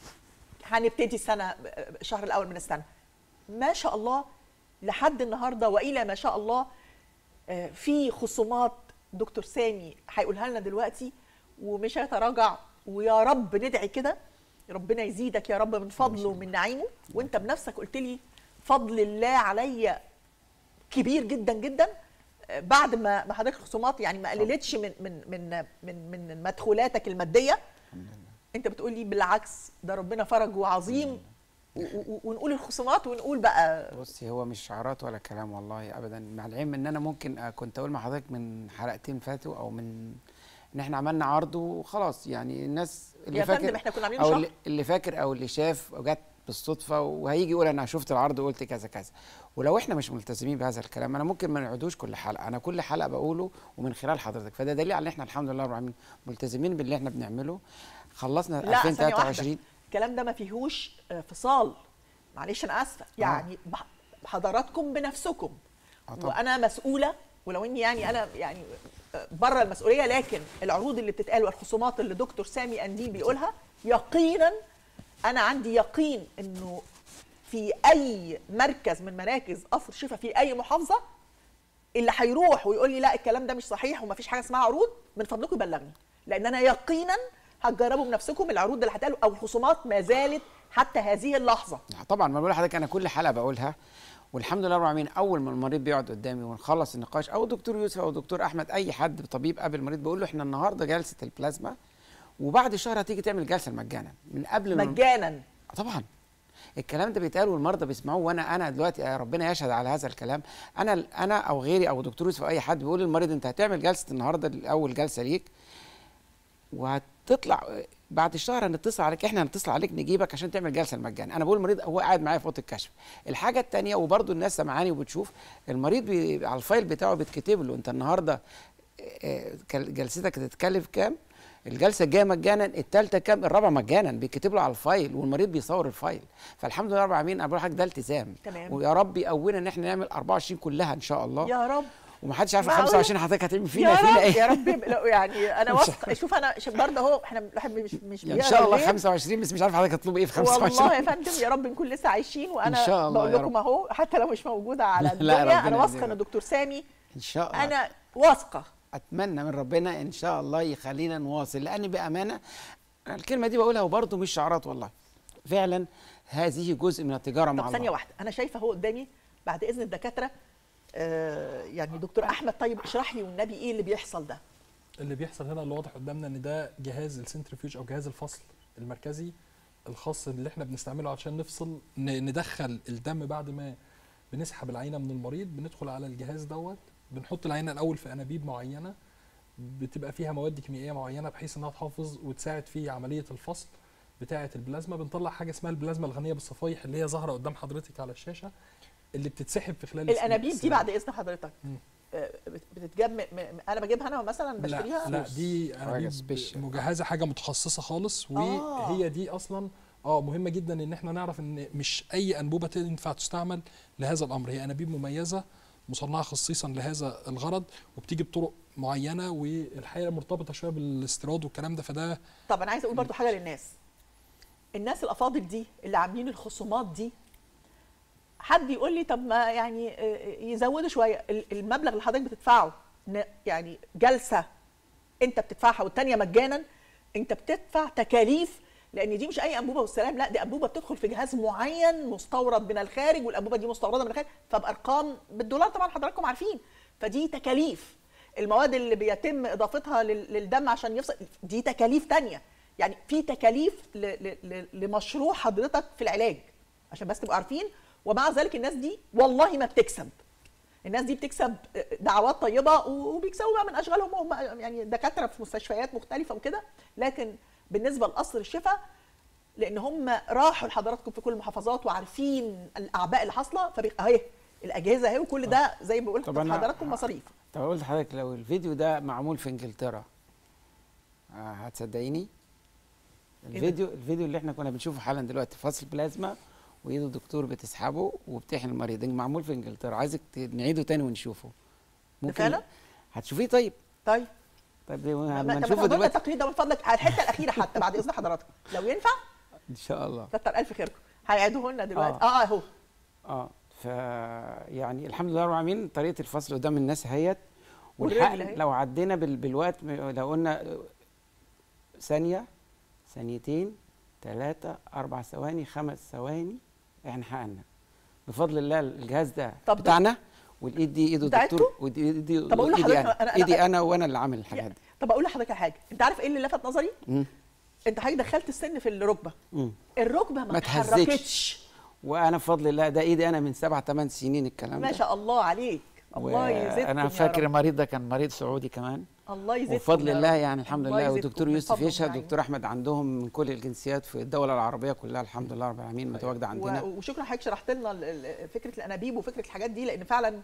هنبتدي السنه الشهر الاول من السنه ما شاء الله لحد النهارده والى ما شاء الله آه، في خصومات دكتور سامي هيقولها لنا دلوقتي ومش هيتراجع ويا رب ندعي كده ربنا يزيدك يا رب من فضله ومن نعيمه وانت بنفسك قلت لي فضل الله عليا كبير جدا جدا آه، بعد ما ما حضرتك الخصومات يعني ما قللتش من من من من من مدخولاتك الماديه انت بتقول لي بالعكس ده ربنا فرجه عظيم و- و- ونقول الخصومات ونقول بقى بصي هو مش شعارات ولا كلام والله ابدا مع العلم ان انا ممكن آه، كنت اقول مع حضرتك من حلقتين فاتوا او من ان احنا عملنا عرض وخلاص يعني الناس اللي يا فاكر فندم احنا كنا عاملين او شهر. اللي, اللي فاكر او اللي شاف وجت بالصدفه وهيجي يقول انا شفت العرض وقلت كذا كذا ولو احنا مش ملتزمين بهذا الكلام انا ممكن ما نعودوش كل حلقه انا كل حلقه بقوله ومن خلال حضرتك فده دليل على ان احنا الحمد لله رب العالمين ملتزمين باللي احنا بنعمله خلصنا لا ثانية واحدة 2023 الكلام ده ما فيهوش آه، فصال معلش انا اسفه يعني بح- حضراتكم بنفسكم طبعا. وانا مسؤوله ولو اني يعني انا يعني آه، بره المسؤوليه لكن العروض اللي بتتقال والخصومات اللي دكتور سامي انديل بيقولها يقينا انا عندي يقين انه في اي مركز من مراكز قصر الشفا في اي محافظه اللي هيروح ويقول لي لا الكلام ده مش صحيح ومفيش حاجه اسمها عروض من فضلكم يبلغني لان انا يقينا هتجربوا بنفسكم العروض اللي هتقال او الخصومات ما زالت حتى هذه اللحظه طبعا ما بقول لحضرتك انا كل حلقه بقولها والحمد لله رب العالمين اول ما المريض بيقعد قدامي ونخلص النقاش او دكتور يوسف او دكتور احمد اي حد طبيب قبل المريض بقول له احنا النهارده جلسه البلازما وبعد شهر هتيجي تعمل جلسه مجانا من قبل ما- مجانا طبعا الكلام ده بيتقال والمرضى بيسمعوه وانا انا دلوقتي يا ربنا يشهد على هذا الكلام انا انا او غيري او دكتور يوسف او اي حد بيقول للمريض انت هتعمل جلسه النهارده اول جلسه ليك وهتطلع بعد الشهر هنتصل عليك احنا هنتصل عليك نجيبك عشان تعمل جلسه المجاني انا بقول المريض هو قاعد معايا في اوضه الكشف الحاجه الثانيه وبرده الناس سامعاني وبتشوف المريض بي على الفايل بتاعه بيتكتب له انت النهارده آه، كل- جلستك هتتكلف كام الجلسه الجايه مجانا الثالثه كام الرابعه مجانا بيكتب له على الفايل والمريض بيصور الفايل فالحمد لله رب العالمين انا بقول لحضرتك ده التزام تمام. ويا رب يقوينا ان احنا نعمل 24 كلها ان شاء الله يا رب ومحدش عارف معقولة؟ 25 حضرتك هتعمل فينا يا فينا رب ايه يا رب يبقى- لا، يعني انا مش واثقه شوف انا شوف برضه اهو احنا الواحد مش مش يعني ان بيقرا شاء الله غير. 25 بس مش عارف حضرتك هتطلب ايه في 25 والله يا فندم يا رب نكون لسه عايشين وانا إن شاء الله بقول يا لكم رب. اهو حتى لو مش موجوده على لا، الدنيا ربنا انا واثقه يهدينا. ان دكتور سامي ان شاء الله انا واثقه اتمنى من ربنا ان شاء الله يخلينا نواصل لان بامانه أنا الكلمه دي بقولها وبرضه مش شعارات والله فعلا هذه جزء من التجاره مع طب ثانيه الله واحده انا شايفه هو قدامي بعد اذن الدكاتره آه يعني دكتور احمد طيب اشرح لي والنبي ايه اللي بيحصل ده اللي بيحصل هنا اللي واضح قدامنا ان ده جهاز السنترفيوج او جهاز الفصل المركزي الخاص اللي احنا بنستعمله عشان نفصل ن- ندخل الدم بعد ما بنسحب العينه من المريض بندخل على الجهاز دوت بنحط العينه الاول في انابيب معينه بتبقى فيها مواد كيميائيه معينه بحيث انها تحافظ وتساعد في عمليه الفصل بتاعه البلازما بنطلع حاجه اسمها البلازما الغنيه بالصفائح اللي هي ظاهره قدام حضرتك على الشاشه اللي بتتسحب في خلال الانابيب دي السنين. بعد اذن حضرتك آه، بت- بتتجاب م- م- انا بجيبها انا مثلا بشتريها لا لا دي انابيب مجهزه حاجه متخصصه خالص وهي دي اصلا اه مهمه جدا ان احنا نعرف ان مش اي انبوبه تنفع تستعمل لهذا الامر هي انابيب مميزه مصنعه خصيصا لهذا الغرض وبتيجي بطرق معينه والحقيقه مرتبطه شويه بالاستيراد والكلام ده فده طب انا عايزه اقول برضو حاجه للناس الناس الافاضل دي اللي عاملين الخصومات دي حد يقول لي طب ما يعني آه، يزودوا شويه ال- المبلغ اللي حضرتك بتدفعه ن- يعني جلسه انت بتدفعها والتانيه مجانا انت بتدفع تكاليف لان دي مش اي انبوبه والسلام لا دي انبوبه بتدخل في جهاز معين مستورد من الخارج والانبوبه دي مستورده من الخارج فبارقام بالدولار طبعا حضراتكم عارفين فدي تكاليف المواد اللي بيتم اضافتها لل- للدم عشان يفصل دي تكاليف تانية يعني في تكاليف ل- ل- ل- لمشروع حضرتك في العلاج عشان بس تبقوا عارفين ومع ذلك الناس دي والله ما بتكسب الناس دي بتكسب دعوات طيبه وبيكسبوا بقى من اشغالهم هم يعني دكاتره في مستشفيات مختلفه وكده لكن بالنسبه لقصر الشفا لان هم راحوا لحضراتكم في كل المحافظات وعارفين الاعباء اللي حاصله فبيبقى اهي الاجهزه اهي وكل ده زي ما بقول طب أنا- لحضراتكم مصاريف طب قلت لحضرتك لو الفيديو ده معمول في انجلترا آه، هتصدقيني الفيديو الفيديو اللي احنا كنا بنشوفه حالا دلوقتي فصل بلازما وايد الدكتور بتسحبه وبتحقن المريض معمول في انجلترا عايزك ت- نعيده تاني ونشوفه فعلا؟ هتشوفيه طيب طيب طيب ده ما لما طب نشوفه حضرتك دلوقتي التقرير ده من فضلك على الحته الاخيره حتى بعد اذن حضراتكم لو ينفع ان شاء الله كتر الف خيركم هيعيدوه لنا دلوقتي آه. اه اهو اه ف يعني الحمد لله رب العالمين طريقه الفصل قدام الناس اهيت والرجل والحقن أهي. لو عدينا بال... بالوقت م- لو قلنا آه، ثانيه ثانيتين ثلاثه اربع ثواني خمس ثواني احنا حقنا بفضل الله الجهاز ده طب بتاعنا والايد دي ايده بتاعتكم؟ الدكتور ودي ايدي طب أقول ايدي لحضرتك انا أنا- أنا- ايدي انا وانا اللي عامل الحاجات دي طب اقول لحضرتك على حاجه انت عارف ايه اللي لفت نظري مم. انت حضرتك دخلت السن في الركبه مم. الركبه ما, ما اتحركتش تهزكش وانا بفضل الله ده ايدي انا من سبع ثمان سنين الكلام ما ده شاء الله عليك الله يزيدكم انا يا فاكر رب. المريض ده كان مريض سعودي كمان الله يزيدكم وبفضل يا الله رب. يعني الحمد الله لله يزيدكم والدكتور من يوسف فضله يشهد ونعمه. دكتور احمد عندهم من كل الجنسيات في الدول العربيه كلها الحمد لله رب العالمين متواجده عندنا و- وشكرا حضرتك شرحت لنا ال- ال- فكره الانابيب وفكره الحاجات دي لان فعلا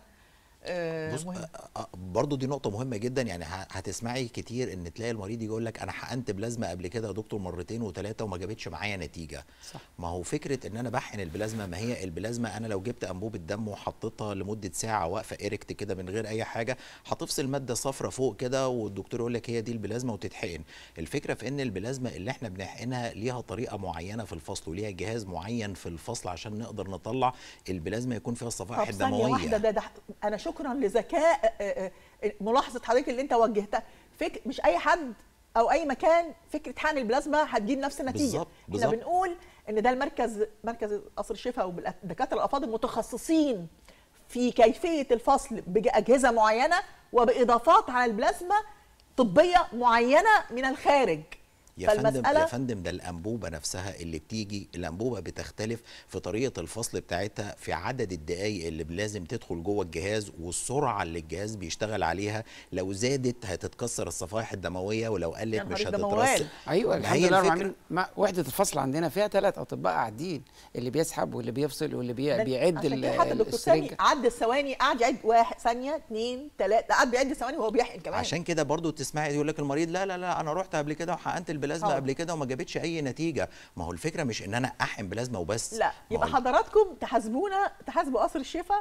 آه، بص مهم آه، برضو دي نقطة مهمة جدا يعني ه- هتسمعي كتير ان تلاقي المريض يقول لك انا حقنت بلازما قبل كده يا دكتور مرتين وثلاثة وما جابتش معايا نتيجة صح. ما هو فكرة ان انا بحقن البلازما ما هي البلازما انا لو جبت انبوبة دم وحطيتها لمدة ساعة واقفة ايركت كده من غير اي حاجة هتفصل مادة صفرة فوق كده والدكتور يقول لك هي دي البلازما وتتحقن الفكرة في ان البلازما اللي احنا بنحقنها ليها طريقة معينة في الفصل وليها جهاز معين في الفصل عشان نقدر نطلع البلازما يكون فيها الصفائح طب ثانيه الدموية واحده ده, ده انا شكرا لذكاء آه، آه، ملاحظه حضرتك اللي انت وجهتها فك مش اي حد او اي مكان فكره حقن البلازما هتجيب نفس النتيجه بالظبط، احنا بالظبط. بنقول ان ده المركز مركز قصر الشفاء والدكاتره الافاضل متخصصين في كيفيه الفصل باجهزه معينه وباضافات على البلازما طبيه معينه من الخارج يا فندم يا فندم ده الانبوبه نفسها اللي بتيجي الانبوبه بتختلف في طريقه الفصل بتاعتها في عدد الدقائق اللي لازم تدخل جوه الجهاز والسرعه اللي الجهاز بيشتغل عليها لو زادت هتتكسر الصفائح الدمويه ولو قلت مش هتترسب ايوه ما الحمد هي لله رب الفكرة- العالمين ما- وحده الفصل عندنا فيها ثلاث اطباء قاعدين اللي بيسحب واللي بيفصل واللي بي... بيعد عشان ال- كده حتى الدكتور سامي السرنجه عد الثواني قعد يعد واحد ثانيه اثنين ثلاثه قعد بيعد الثواني وهو بيحقن كمان عشان كده برضو تسمعي يقول لك المريض لا لا لا انا رحت قبل كده وحقنت البلازما آه. قبل كده وما جابتش اي نتيجه ما هو الفكره مش ان انا احقن بلازما وبس لا ما يبقى هو حضراتكم تحاسبونا تحاسبوا قصر الشفا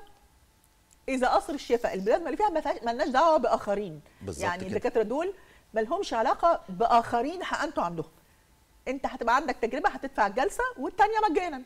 اذا قصر الشفا البلازما اللي فيها ما فيهاش مالناش دعوه باخرين بالظبط يعني كده. الدكاتره دول ما لهمش علاقه باخرين حقنتوا عندهم انت هتبقى عندك تجربه هتدفع الجلسه والتانيه مجانا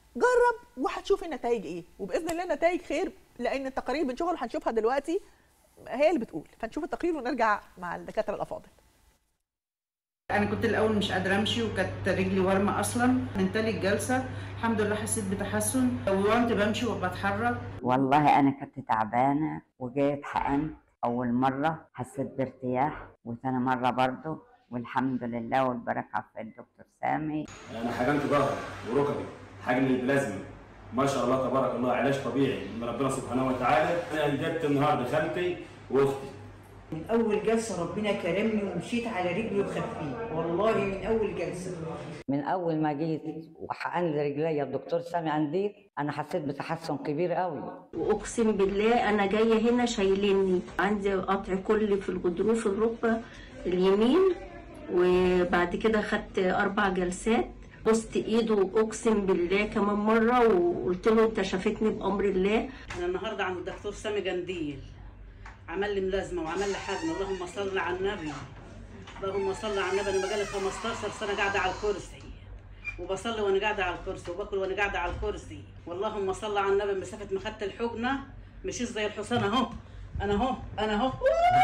جرب وهتشوف النتائج ايه وباذن الله النتائج خير لان التقارير بنشوفها اللي هنشوفها دلوقتي هي اللي بتقول فنشوف التقرير ونرجع مع الدكاتره الافاضل انا كنت الاول مش قادره امشي وكانت رجلي ورمه اصلا من تالت جلسه الحمد لله حسيت بتحسن وكنت بمشي وبتحرك والله أنا كنت تعبانة وجيت حقنت أول مرة حسيت بارتياح وثاني مرة برضو والحمد لله والبركة في الدكتور سامي انا حجمت ظهري وركبي حجم البلازما ما شاء الله تبارك الله علاج طبيعي من ربنا سبحانه وتعالى انا انجبت النهارده خالتي واختي من اول جلسه ربنا كرمني ومشيت على رجلي وخفيت والله من اول جلسه من اول ما جيت وحقن لي رجليا الدكتور سامي عندي انا حسيت بتحسن كبير قوي واقسم بالله انا جايه هنا شايليني عندي قطع كلي في الغضروف الركبه اليمين وبعد كده خدت اربع جلسات بوست ايده اقسم بالله كمان مره وقلت له انت شافتني بامر الله انا النهارده عند الدكتور سامي جنديل عمل لي ملازمه وعمل لي حجم اللهم صل على النبي اللهم صل على النبي انا بقالي 15 سنه قاعده على الكرسي وبصلي وانا قاعده على الكرسي وباكل وانا قاعده على الكرسي واللهم صل على النبي مسافه ما خدت الحجنه مشيت زي الحصان اهو انا اهو انا اهو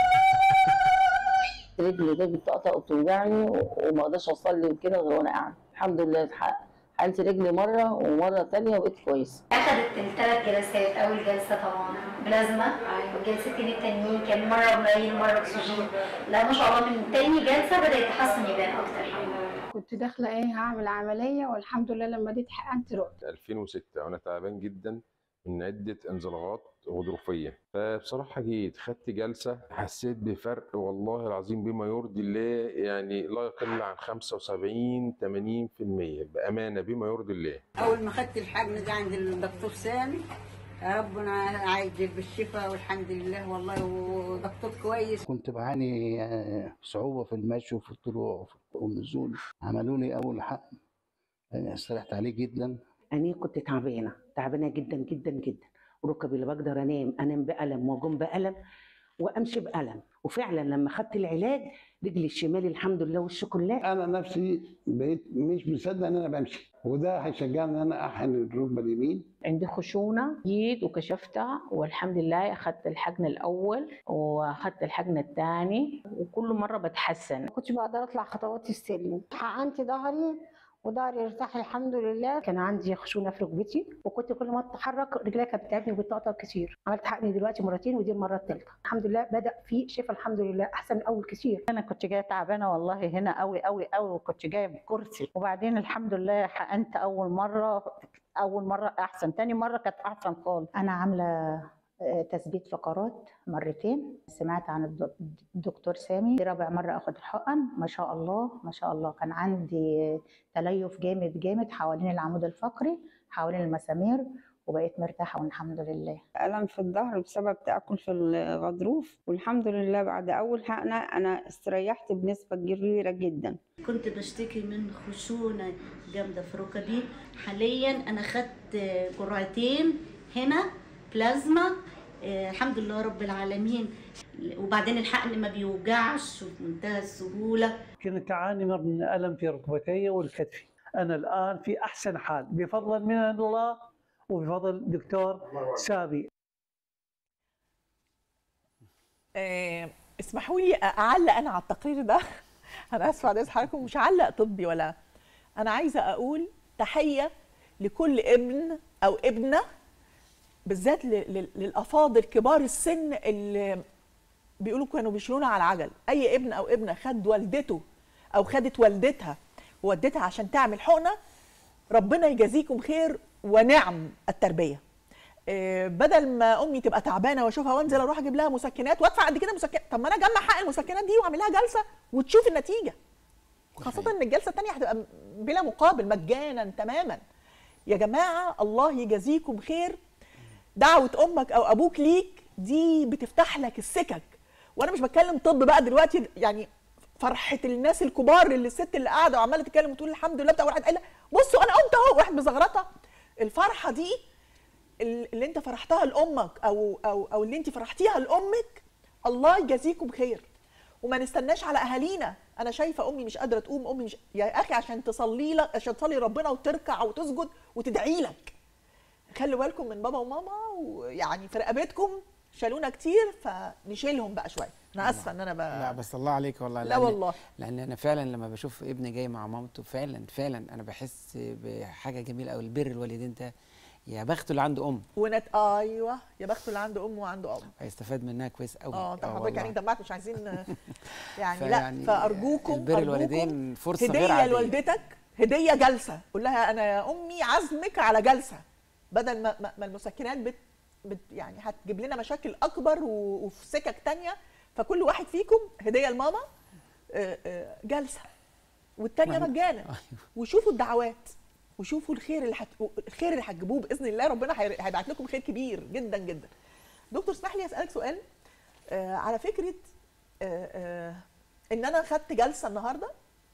رجلي ده بتقطع وبتوجعني وما اقدرش اصلي وكده غير وانا قاعده الحمد لله اتحقق حالتي رجلي مره ومره تانية وبقيت كويسه اخدت الثلاث جلسات اول جلسه طبعا بلازما والجلستين التانيين كان مره قليل مره اكسجين لا ما شاء الله من تاني جلسه بدا يتحسن يبان اكتر الحمد لله كنت داخله ايه هعمل عمليه والحمد لله لما جيت حقنت رحت 2006 وانا تعبان جدا من عده انزلاقات غضروفيه فبصراحه جيت خدت جلسه حسيت بفرق والله العظيم بما يرضي الله يعني لا يقل عن 75 80% بامانه بما يرضي الله اول ما خدت الحجم ده عند الدكتور سامي ربنا عاجل بالشفاء والحمد لله والله ودكتور كويس كنت بعاني آه، صعوبة في المشي وفي الطلوع والنزول عملوا لي أول حقن آه، استريحت عليه جدا أنا كنت تعبانة تعبانة جدا جدا جدا ركبي لا بقدر أنام أنام بألم وأقوم بألم وأمشي بألم وفعلا لما خدت العلاج رجلي الشمال الحمد لله والشوكولا أنا نفسي بقيت مش مصدق إن أنا بمشي وده هيشجعني إن أنا أحقن الركبة اليمين عندي خشونه جيت وكشفتها والحمد لله اخدت الحجن الاول واخدت الحجن الثاني وكل مره بتحسن ما كنتش بقدر اطلع خطوات السلم حقنت ظهري وظهري ارتاح الحمد لله كان عندي خشونه في ركبتي وكنت كل ما اتحرك رجلي كانت بتتعبني وبتقطع كتير عملت حقني دلوقتي مرتين ودي المره الثالثه الحمد لله بدا في شفاء الحمد لله احسن من الاول كتير انا كنت جايه تعبانه والله هنا قوي قوي قوي وكنت جايه بكرسي وبعدين الحمد لله حقنت اول مره اول مره احسن تاني مره كانت احسن خالص انا عامله آه، تثبيت فقرات مرتين سمعت عن الد- الدكتور سامي دي رابع مره اخد الحقن ما شاء الله ما شاء الله كان عندي تليف جامد جامد حوالين العمود الفقري حوالين المسامير وبقيت مرتاحه والحمد لله ألم في الظهر بسبب تآكل في الغضروف والحمد لله بعد أول حقنة أنا استريحت بنسبة كبيرة جدا كنت بشتكي من خشونه جامده في ركبي حاليا انا خدت جرعتين هنا بلازما آه، الحمد لله رب العالمين وبعدين الحقن ما بيوجعش وبمنتهى السهوله كنت أعاني من ألم في ركبتي والكتفي أنا الآن في أحسن حال بفضل من الله وبفضل دكتور سامي آه، اسمحوا لي اعلق انا على التقرير ده انا اسفه على حضراتكم مش علق طبي ولا انا عايزه اقول تحيه لكل ابن او ابنه بالذات ل- ل- للافاضل كبار السن اللي بيقولوا كانوا بيشيلونا على العجل اي ابن او ابنه خد والدته او خدت والدتها وودتها عشان تعمل حقنه ربنا يجازيكم خير ونعم التربيه آه، بدل ما امي تبقى تعبانه واشوفها وانزل اروح اجيب لها مسكنات وادفع قد كده مسكنات طب ما انا اجمع حق المسكنات دي واعمل لها جلسه وتشوف النتيجه خاصه ان الجلسه الثانيه هتبقى بلا مقابل مجانا تماما يا جماعه الله يجازيكم خير دعوه امك او ابوك ليك دي بتفتح لك السكك وانا مش بتكلم طب بقى دلوقتي يعني فرحه الناس الكبار اللي الست اللي قاعده وعماله تتكلم وتقول الحمد لله بتاع واحد قال لها بصوا انا قمت اهو واحد بزغرطه الفرحه دي اللي انت فرحتها لامك او او او اللي انت فرحتيها لامك الله يجازيكم خير وما نستناش على اهالينا انا شايفه امي مش قادره تقوم امي مش يا اخي عشان تصلي لك عشان تصلي ربنا وتركع وتسجد وتدعي لك خلوا بالكم من بابا وماما ويعني في رقبتكم شالونا كتير فنشيلهم بقى شويه انا اسفه ان انا ب... لا بس الله عليك والله لا لأن- والله. لان انا فعلا لما بشوف ابني جاي مع مامته فعلا فعلا انا بحس بحاجه جميله قوي البر الوالدين ده يا بخته اللي عنده ام ونت ايوه يا بخته اللي عنده ام وعنده اب هيستفاد منها كويس قوي اه طب حضرتك والله. يعني دمعت مش عايزين يعني فيعني لا فارجوكم البر أرجوكم الوالدين فرصة غير هديه عادية. لوالدتك هديه جلسه قول لها انا يا امي عزمك على جلسه بدل ما, ما- ما المسكنات بت, بت يعني هتجيب لنا مشاكل اكبر و- وفي سكك تانية فكل واحد فيكم هديه لماما آه، آه، جلسه والتانية ما- مجانا وشوفوا الدعوات وشوفوا الخير اللي حت... الخير اللي هتجيبوه باذن الله ربنا هي- هيبعت لكم خير كبير جدا جدا دكتور اسمح لي اسالك سؤال آه على فكره آه آه ان انا خدت جلسه النهارده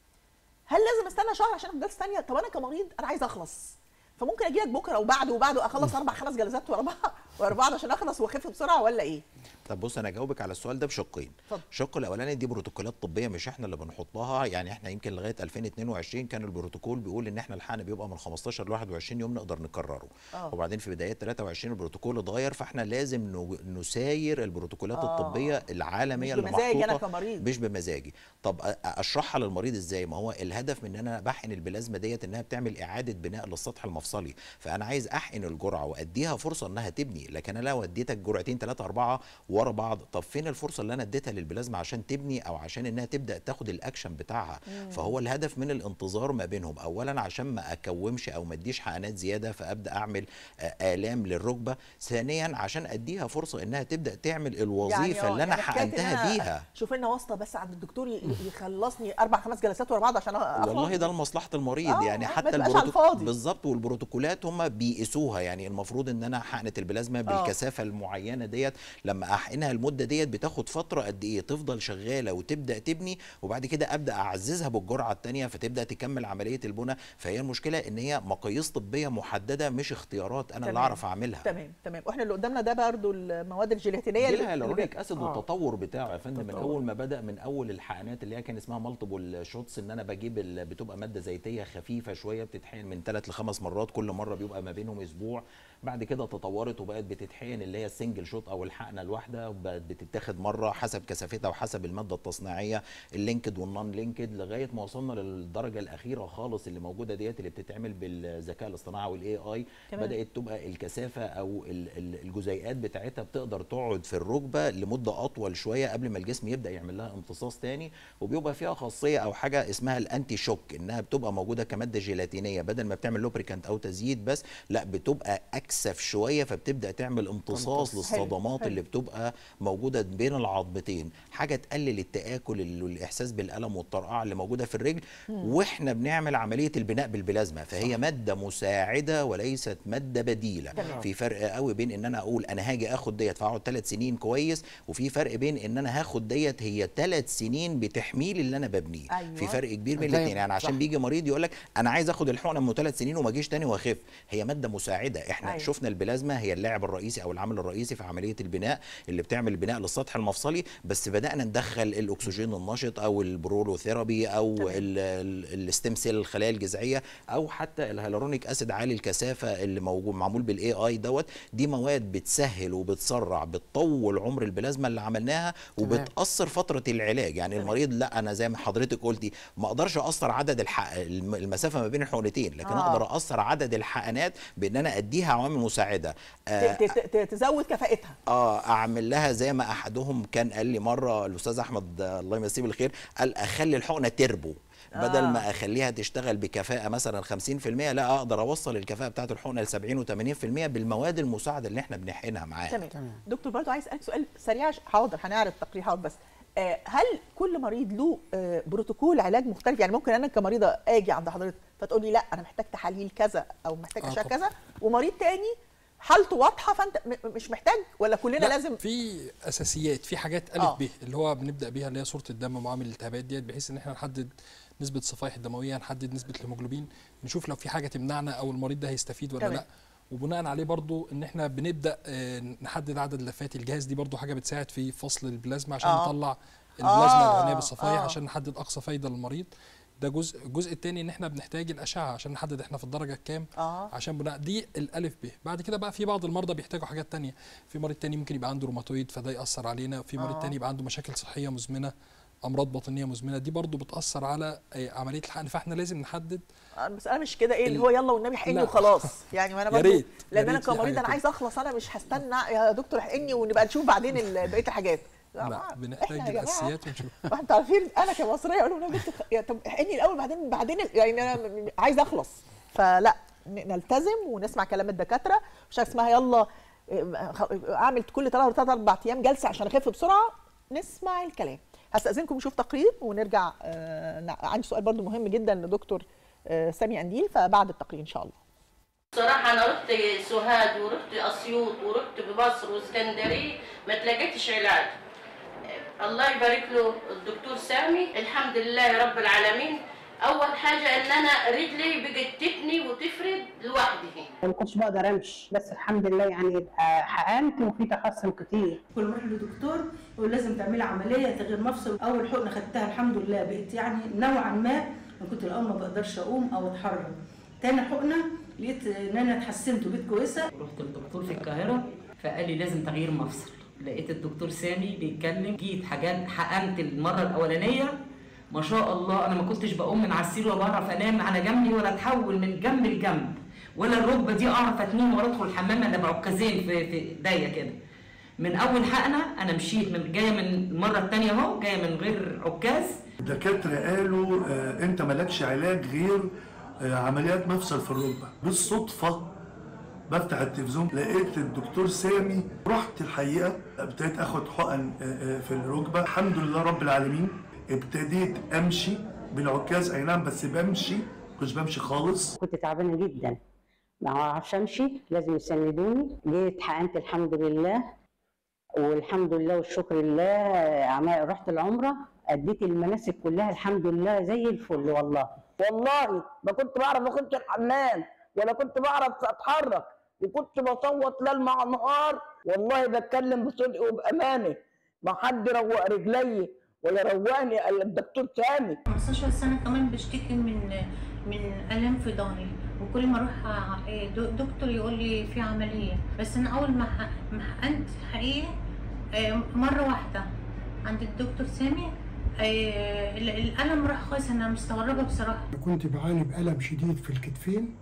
هل لازم استنى شهر عشان اخد جلسه ثانيه طب انا كمريض انا عايز اخلص فممكن اجي لك بكره وبعده وبعده اخلص اربع خمس جلسات ورا بعض ورا بعض عشان اخلص واخف بسرعه ولا ايه طب بص انا اجاوبك على السؤال ده بشقين اتفضل. الشق الاولاني دي بروتوكولات طبيه مش احنا اللي بنحطها يعني احنا يمكن لغايه 2022 كان البروتوكول بيقول ان احنا الحقن بيبقى من 15 ل 21 يوم نقدر نكرره آه. وبعدين في بدايات 23 البروتوكول اتغير فاحنا لازم نو- نساير البروتوكولات آه. الطبيه العالميه مش اللي بمزاجي أنا محطوطة كمريض. مش بمزاجي طب أ- اشرحها للمريض ازاي ما هو الهدف من ان انا بحقن البلازما ديت انها بتعمل اعاده بناء للسطح المفصلي فانا عايز احقن الجرعه واديها فرصه انها تبني لكن انا لو اديتك جرعتين ثلاثه اربعه ورا بعض طب فين الفرصه اللي انا اديتها للبلازما عشان تبني او عشان انها تبدا تاخد الاكشن بتاعها مم. فهو الهدف من الانتظار ما بينهم اولا عشان ما اكومش او ما اديش حقنات زياده فابدا اعمل آه، الام للركبه ثانيا عشان اديها فرصه انها تبدا تعمل الوظيفه آه، اللي انا حكاية إن حقنتها أنا بيها شوف لنا واسطه بس عند الدكتور ي- يخلصني اربع خمس جلسات ورا بعض عشان أخلص. والله ده لمصلحه المريض آه، يعني ما حتى تبقاش على الفاضي. بالظبط والبروتوكولات هم بيقيسوها يعني المفروض ان انا حقنه البلازما بالكثافه المعينه ديت لما احقنها المده ديت بتاخد فتره قد ايه تفضل شغاله وتبدا تبني وبعد كده ابدا اعززها بالجرعه الثانيه فتبدا تكمل عمليه البناء فهي المشكله ان هي مقاييس طبيه محدده مش اختيارات انا اللي تمام. اعرف اعملها تمام تمام واحنا اللي قدامنا ده برضو المواد الجيلاتينيه دي اللي- الهيالورونيك اللي- اسيد آه. والتطور بتاعه يا فندم من تطور. اول ما بدا من اول الحقنات اللي هي كان اسمها مالتيبل شوتس ان انا بجيب ال- بتبقى ماده زيتيه خفيفه شويه بتتحقن من ثلاث لخمس مرات كل مره بيبقى ما بينهم اسبوع بعد كده تطورت وبقت بتتحقن اللي هي السنجل شوت او الحقنه الواحده وبقت بتتاخد مره حسب كثافتها وحسب الماده التصنيعيه اللينكد والنون لينكد لغايه ما وصلنا للدرجه الاخيره خالص اللي موجوده ديت اللي بتتعمل بالذكاء الاصطناعي والاي اي تمام. بدات تبقى الكثافه او ال- ال- الجزيئات بتاعتها بتقدر تقعد في الركبه لمده اطول شويه قبل ما الجسم يبدا يعمل لها امتصاص تاني وبيبقى فيها خاصيه او حاجه اسمها الانتي شوك انها بتبقى موجوده كماده جيلاتينيه بدل ما بتعمل لوبريكانت او تزييت بس لا بتبقى اكثف شويه فبتبدا تعمل امتصاص امتصاص. حلو، للصدمات حلو. اللي بتبقى موجوده بين العظمتين حاجه تقلل التاكل ال- والاحساس بالالم والطرقعه اللي موجوده في الرجل مم. واحنا بنعمل عمليه البناء بالبلازما فهي ماده مساعده وليست ماده بديله تمام. في فرق قوي بين ان انا اقول انا هاجي اخد ديت فاقعد ثلاث سنين كويس وفي فرق بين ان انا هاخد ديت هي ثلاث سنين بتحميل اللي انا ببنيه أيوة. في فرق كبير بين طيب، الاثنين يعني عشان صح. بيجي مريض يقول لك انا عايز اخد الحقنه من ثلاث سنين وما اجيش تاني واخف هي ماده مساعده احنا أيوة. شفنا البلازما هي اللاعب الرئيسي او العامل الرئيسي في عمليه البناء اللي بتعمل البناء للسطح المفصلي بس بدانا ندخل الاكسجين النشط او البرولوثيرابي او ال- ال- الستيم سيل الخلايا الجذعيه او حتى الهيالورونيك اسيد عالي الكثافه اللي موجود معمول بالاي اي دوت دي مواد بتسهل وبتسرع بتطول عمر البلازما اللي عملناها وبتاثر فتره العلاج يعني المريض لا انا زي ما حضرتك قلتي ما اقدرش اقصر عدد الحق الم- المسافه ما بين الحقنتين لكن آه. آه. اقدر اقصر عدد الحقنات بان انا اديها عوامل مساعده ت- آه ت- ت- تزود كفاءتها اه اعمل لها زي ما احدهم كان قال لي مره الاستاذ احمد آه، الله يمسيه بالخير قال اخلي الحقنه تربو بدل آه. ما اخليها تشتغل بكفاءه مثلا 50% لا اقدر اوصل الكفاءه بتاعت الحقنه ل 70 و80% بالمواد المساعده اللي احنا بنحقنها معاها تمام دكتور برضو عايز اسالك سؤال سريع عش- حاضر هنعرض تقريحات بس آه، هل كل مريض له آه، بروتوكول علاج مختلف يعني ممكن انا كمريضه اجي عند حضرتك فتقول لي لا انا محتاج تحاليل كذا او محتاج آه، اشعه طبعاً. كذا ومريض تاني حالته واضحه فانت م- مش محتاج ولا كلنا لا، لازم في اساسيات في حاجات الف آه. ب اللي هو بنبدا بيها اللي هي صوره الدم معامل الالتهابات ديت بحيث ان احنا نحدد نسبه الصفائح الدمويه نحدد نسبه الهيموجلوبين نشوف لو في حاجه تمنعنا او المريض ده هيستفيد ولا تمام. لا وبناء عليه برضو ان احنا بنبدا آه، نحدد عدد لفات الجهاز دي برضو حاجه بتساعد في فصل البلازما عشان آه. نطلع البلازما آه، الغنيه بالصفائح آه. عشان نحدد اقصى فايده للمريض ده جزء الجزء الثاني ان احنا بنحتاج الاشعه عشان نحدد احنا في الدرجه الكام اه عشان بناء دي الالف ب بعد كده بقى في بعض المرضى بيحتاجوا حاجات تانية في مريض تاني ممكن يبقى عنده روماتويد فده ياثر علينا في مريض آه. تاني يبقى عنده مشاكل صحيه مزمنه امراض باطنيه مزمنه دي برضو بتاثر على آه، عمليه الحقن فاحنا لازم نحدد المساله مش كده ايه اللي ال- هو يلا والنبي حقني لا. وخلاص يعني ما انا يا برضه ريت، يا لان انا ريت في كمريض حاجة انا كده. عايزه اخلص انا مش هستنى يا دكتور حقني ونبقى نشوف بعدين ال- بقيه الحاجات لا، لا إحنا بنحتاج يا جماعة الاساسيات ونشوف انتوا عارفين انا كمصريه اقول لهم بنت يا طب احقني الاول بعدين بعدين ال- يعني انا م- م- عايزه اخلص فلا ن- نلتزم ونسمع كلام الدكاتره مش حاجة اسمها يلا إيه، خ- اعمل كل ثلاث ثلاث اربع ايام جلسه عشان اخف بسرعه نسمع الكلام هستاذنكم نشوف تقرير ونرجع آه، نع- عندي سؤال برضو مهم جدا لدكتور آه، سامي انديل فبعد التقرير ان شاء الله صراحة أنا رحت سوهاج ورحت أسيوط ورحت بمصر واسكندرية ما تلاقيتش علاج الله يبارك له الدكتور سامي الحمد لله يا رب العالمين أول حاجة إن أنا رجلي بقت تتني وتفرد لوحدها ما كنتش بقدر امشي بس الحمد لله يعني يبقى حقنت وفي تحسن كتير كل ما اروح لدكتور يقول لازم تعملي عمليه تغيير مفصل اول حقنه خدتها الحمد لله بقيت يعني نوعا ما انا كنت الاول ما بقدرش اقوم او اتحرك تاني حقنه لقيت ان انا اتحسنت وبقيت كويسه رحت للدكتور في القاهرة فقال لي لازم تغيير مفصل لقيت الدكتور سامي بيتكلم جيت حاجات حقنت المرة الأولانية ما شاء الله أنا ما كنتش بقوم من على السرير ولا بعرف أنام على جنبي ولا أتحول من جنب لجنب ولا الركبة دي أعرف أتنين ولا أدخل الحمام أنا بعكازين في في إيديا كده من أول حقنة أنا مشيت من جاية من المرة التانية أهو جاية من غير عكاز الدكاترة قالوا آه انت مالكش علاج غير آه عمليات مفصل في الركبة بالصدفة بفتح التلفزيون لقيت الدكتور سامي رحت الحقيقة ابتديت اخد حقن آه، آه، في الركبة الحمد لله رب العالمين ابتديت امشي بالعكاز اي نعم بس بمشي مش بمشي خالص كنت تعبانه جدا ما اعرفش امشي لازم يسندوني جيت حقنت الحمد لله والحمد لله والشكر لله عمال رحت العمره اديت المناسك كلها الحمد لله زي الفل والله والله ما كنت بعرف اخش الحمام ولا كنت بعرف اتحرك وكنت بصوت ليل مع نهار والله بتكلم بصدق وبامانه ما حد روق رجلي ولا روقني الا الدكتور سامي 15 سنة كمان بشتكي من من ألم في ظهري وكل ما أروح ع- دو- دكتور يقول لي في عملية بس أنا أول ما ح- ما حقنت حقيقي آه، مرة واحدة عند الدكتور سامي آه، ال- الألم راح خالص أنا مستغربة بصراحة كنت بعاني بألم شديد في الكتفين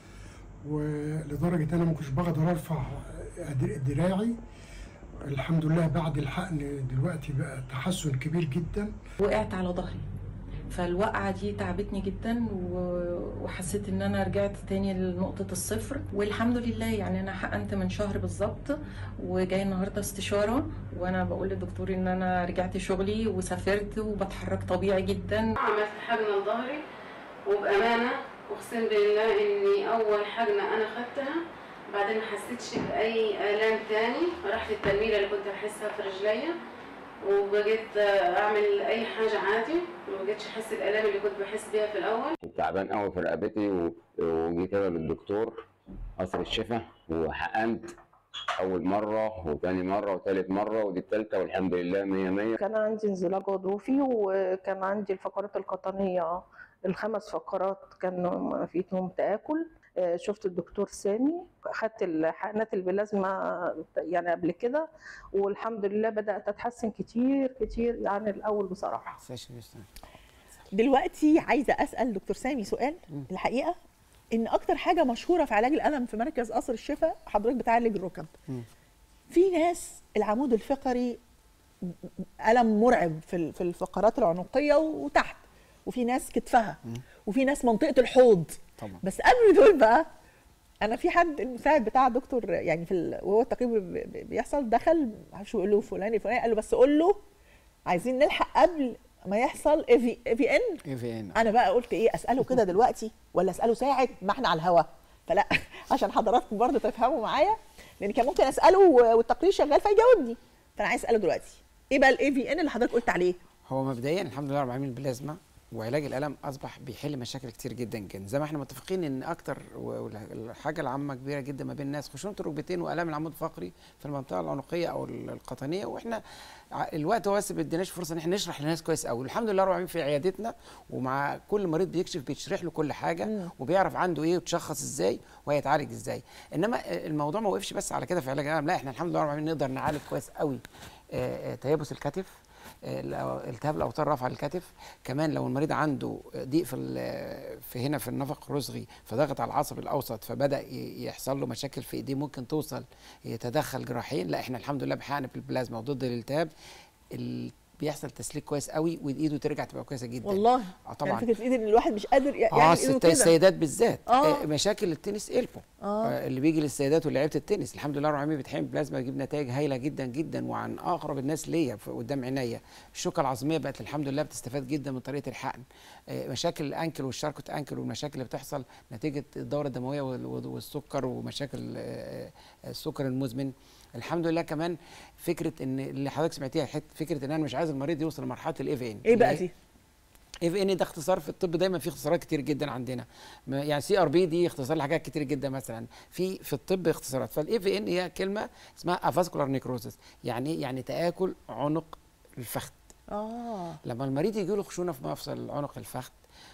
ولدرجة أنا ما كنتش بقدر أرفع در- دراعي الحمد لله بعد الحقن دلوقتي بقى تحسن كبير جدا وقعت على ظهري فالوقعة دي تعبتني جدا و- وحسيت ان انا رجعت تاني لنقطة الصفر والحمد لله يعني انا حقنت من شهر بالظبط وجاي النهاردة استشارة وانا بقول للدكتور ان انا رجعت شغلي وسافرت وبتحرك طبيعي جدا عملت حقنة لظهري وبأمانة أقسم بالله إني أول حقنة أنا خدتها بعدين ما حسيتش بأي آلام تاني رحت التنميلة اللي كنت بحسها في رجليا وبقيت أعمل أي حاجة عادي ما بقيتش أحس الآلام اللي كنت بحس بيها في الأول كنت تعبان قوي في رقبتي و- وجيت انا للدكتور قصر الشفا وحقنت اول مره وتاني مره وتالت مره ودي التالته والحمد لله مية مية كان عندي انزلاق غضروفي وكان عندي الفقرات القطنيه الخمس فقرات كان فيهم تآكل آه، شفت الدكتور سامي اخدت الحقنات البلازما يعني قبل كده والحمد لله بدات اتحسن كتير كتير عن الاول بصراحه دلوقتي عايزه اسال دكتور سامي سؤال الحقيقه ان اكتر حاجه مشهوره في علاج الالم في مركز قصر الشفا حضرتك بتعالج الركب في ناس العمود الفقري الم مرعب في ال- في الفقرات العنقيه وتحت وفي ناس كتفها وفي ناس منطقه الحوض طبعا بس قبل دول بقى انا في حد المساعد بتاع دكتور يعني في ال... وهو التقرير بي- بي- بيحصل دخل معرفش يقول له فلان الفلاني قال له بس قول له عايزين نلحق قبل ما يحصل اي في اي في ان اي في ان انا بقى قلت ايه اساله كده دلوقتي ولا اساله ساعه ما احنا على الهوا فلا عشان حضراتكم برضه تفهموا معايا لان كان ممكن اساله و- والتقرير شغال فيجاوبني فانا عايز اساله دلوقتي ايه بقى الاي في ان اللي حضرتك قلت عليه هو مبدئيا الحمد لله رب العالمين البلازما وعلاج الالم اصبح بيحل مشاكل كتير جدا جدا زي ما احنا متفقين ان اكتر والحاجه العامه كبيره جدا ما بين الناس خشونه الركبتين والام العمود الفقري في المنطقه العنقيه او ال- القطنيه واحنا ع- الوقت هو بس ما بيديناش فرصه ان احنا نشرح للناس كويس قوي الحمد لله رب العالمين في عيادتنا ومع كل مريض بيكشف بيشرح له كل حاجه وبيعرف عنده ايه وتشخص ازاي وهيتعالج ازاي انما الموضوع ما وقفش بس على كده في علاج الالم لا احنا الحمد لله رب العالمين نقدر نعالج كويس قوي آه، آه، تيبس الكتف آه، الأو- التهاب الاوتار رفع الكتف كمان لو المريض عنده ضيق في ال- في هنا في النفق الرزغي فضغط على العصب الاوسط فبدا ي- يحصل له مشاكل في ايديه ممكن توصل يتدخل جراحيا لا احنا الحمد لله بحقن بالبلازما وضد الالتهاب ال- بيحصل تسليك كويس قوي وايده ترجع تبقى كويسه جدا والله اه طبعا يعني فكره ايد ان الواحد مش قادر يعمل اه ايده الست- كده السيدات بالذات آه. آه. مشاكل التنس البو آه. آه. اللي بيجي للسيدات ولعيبه التنس الحمد لله رب العالمين بتحمل بلازما بيجيب نتائج هايله جدا جدا وعن اقرب الناس ليا في- قدام عينيا الشوكه العظميه بقت الحمد لله بتستفاد جدا من طريقه الحقن آه مشاكل الانكل والشاركوت انكل والمشاكل اللي بتحصل نتيجه الدوره الدمويه وال- وال- والسكر ومشاكل آه، آه، السكر المزمن الحمد لله كمان فكره ان اللي حضرتك سمعتيها حت- فكره ان انا مش عايز المريض يوصل لمرحله الاي في ان ايه بقى دي؟ اف ان ده اختصار في الطب دايما في اختصارات كتير جدا عندنا ما- يعني سي ار بي دي اختصار لحاجات كتير جدا مثلا في في الطب اختصارات فالاف ان هي كلمه اسمها افاسكولار نيكروزس يعني إيه؟ يعني تاكل عنق الفخذ اه لما المريض يجي له خشونه في مفصل عنق الفخذ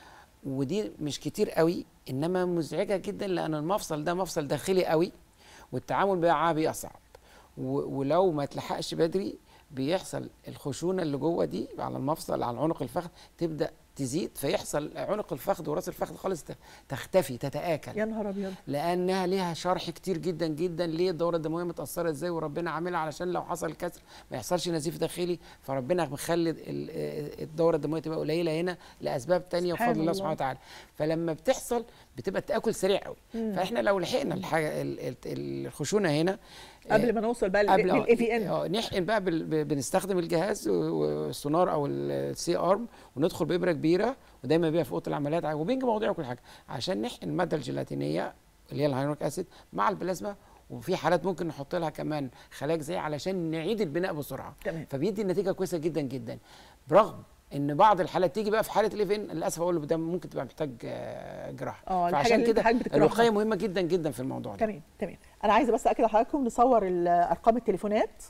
ودي مش كتير قوي انما مزعجه جدا لان المفصل ده مفصل داخلي قوي والتعامل معاه بيبقى صعب و- ولو ما تلحقش بدري بيحصل الخشونه اللي جوه دي على المفصل على عنق الفخذ تبدا تزيد فيحصل عنق الفخذ وراس الفخذ خالص ت- تختفي تتاكل يا نهار ابيض لانها ليها شرح كتير جدا جدا ليه الدوره الدمويه متاثره ازاي وربنا عاملها علشان لو حصل كسر ما يحصلش نزيف داخلي فربنا مخلي ال- آه، الدوره الدمويه تبقى قليله هنا لاسباب تانية سبحان بفضل الله الله. سبحانه وتعالى فلما بتحصل بتبقى التاكل سريع قوي مم. فاحنا لو لحقنا الحاجه ال- ال- الخشونه هنا قبل ما نوصل بقى قبل للاي في ان اه نحقن بقى بال- ب- بنستخدم الجهاز و- والسونار او السي ارم وندخل بابره كبيره ودايما بيبقى في اوضه العمليات وبنج موضوع وكل حاجه عشان نحقن الماده الجيلاتينيه اللي هي الهيرونيك اسيد مع البلازما وفي حالات ممكن نحط لها كمان خلايا غذائيه علشان نعيد البناء بسرعه تمام. فبيدي نتيجه كويسه جدا جدا برغم ان بعض الحالات تيجي بقى في حاله الايفن للاسف اقول له ده ممكن تبقى محتاج آه، جراحه اه الحاجة فعشان اللي انت كده حضرتك بتكرهها. الوقايه مهمه جدا جدا في الموضوع ده تمام تمام انا عايزه بس اكد على حضراتكم نصور ال- ارقام التليفونات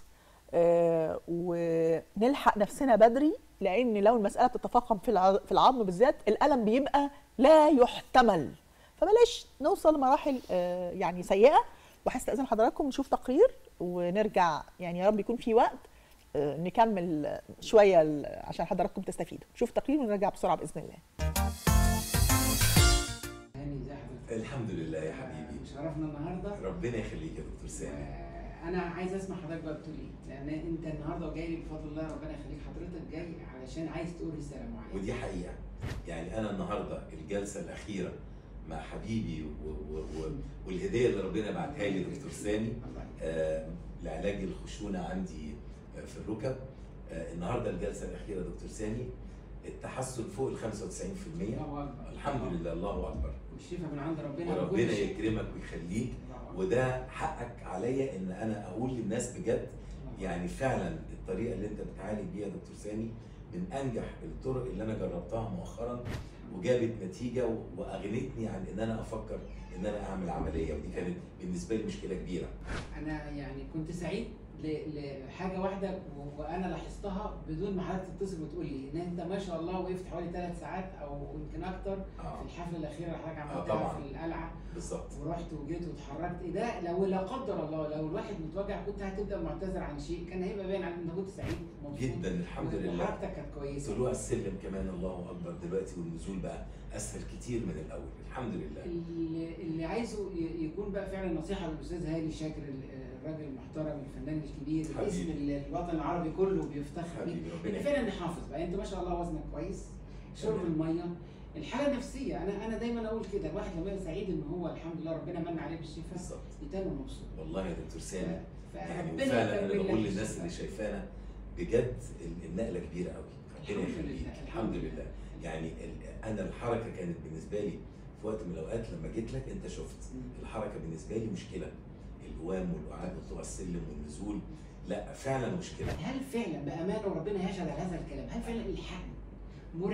آه ونلحق نفسنا بدري لان لو المساله بتتفاقم في الع- في العظم بالذات الالم بيبقى لا يحتمل فبلاش نوصل لمراحل آه يعني سيئه وهستاذن حضراتكم نشوف تقرير ونرجع يعني يا رب يكون في وقت آه نكمل شويه ال- عشان حضراتكم تستفيدوا نشوف تقرير ونرجع بسرعه باذن الله الحمد لله يا حبيبي شرفنا النهارده ربنا يخليك يا دكتور سامي انا عايز اسمع حضرتك بقى بتقول ايه لان انت النهارده جاي لي بفضل الله ربنا يخليك حضرتك جاي علشان عايز تقول رساله معينه ودي حقيقه يعني انا النهارده الجلسه الاخيره مع حبيبي و و و والهديه اللي ربنا بعتها لي دكتور سامي آه لعلاج الخشونه عندي آه في الركب آه النهارده الجلسه الاخيره دكتور سامي التحسن فوق ال 95% الله أكبر. الحمد لله الله اكبر والشفاء من عند ربنا وربنا وكل شيء. يكرمك ويخليك وده حقك عليا ان انا اقول للناس بجد يعني فعلا الطريقه اللي انت بتعالج بيها يا دكتور سامي من انجح الطرق اللي انا جربتها مؤخرا وجابت نتيجه و- واغنتني عن ان انا افكر ان انا اعمل عمليه ودي كانت بالنسبه لي مشكله كبيره انا يعني كنت سعيد ل- لحاجه واحده و- وانا لاحظتها بدون ما حضرتك تتصل وتقول لي ان انت ما شاء الله وقفت حوالي ثلاث ساعات او يمكن اكتر في الحفله الاخيره اللي حضرتك عملتها طبعاً. في القلعه بالظبط ورحت وجيت واتحركت إيه ده لو لا قدر الله لو الواحد متوجع كنت هتبدا معتذر عن شيء كان هيبقى باين عليك انت كنت سعيد مبسوط جدا الحمد لله وحركتك كانت كويسه طلوع السلم كمان الله اكبر دلوقتي والنزول بقى اسهل كتير من الاول الحمد لله اللي, اللي عايزه ي- يكون بقى فعلا نصيحه للاستاذ هاني شاكر ال- الراجل المحترم الفنان الكبير حبيبي. الاسم اللي الوطن العربي كله بيفتخر بيه حبيبي، ربنا ان فعلا نحافظ بقى انت ما شاء الله وزنك كويس شرب تمام. الميه الحاله النفسيه انا انا دايما اقول كده الواحد لما يبقى سعيد ان هو الحمد لله ربنا من عليه بالشفاء يتم مبسوط والله يا دكتور سامي يعني فربنا وفعلا انا يكمل لك بقول للناس الشفاء. اللي شايفانا بجد ال- النقله كبيره قوي ربنا الحمد يخليك لله، الحمد لله يعني ال- انا الحركه كانت بالنسبه لي في وقت من الاوقات لما جيت لك انت شفت الحركه بالنسبه لي مشكله القوام والقعاد وطلوع السلم والنزول لا فعلا مشكله هل فعلا بامانه وربنا يشهد على هذا الكلام هل فعلا الحقن مرعب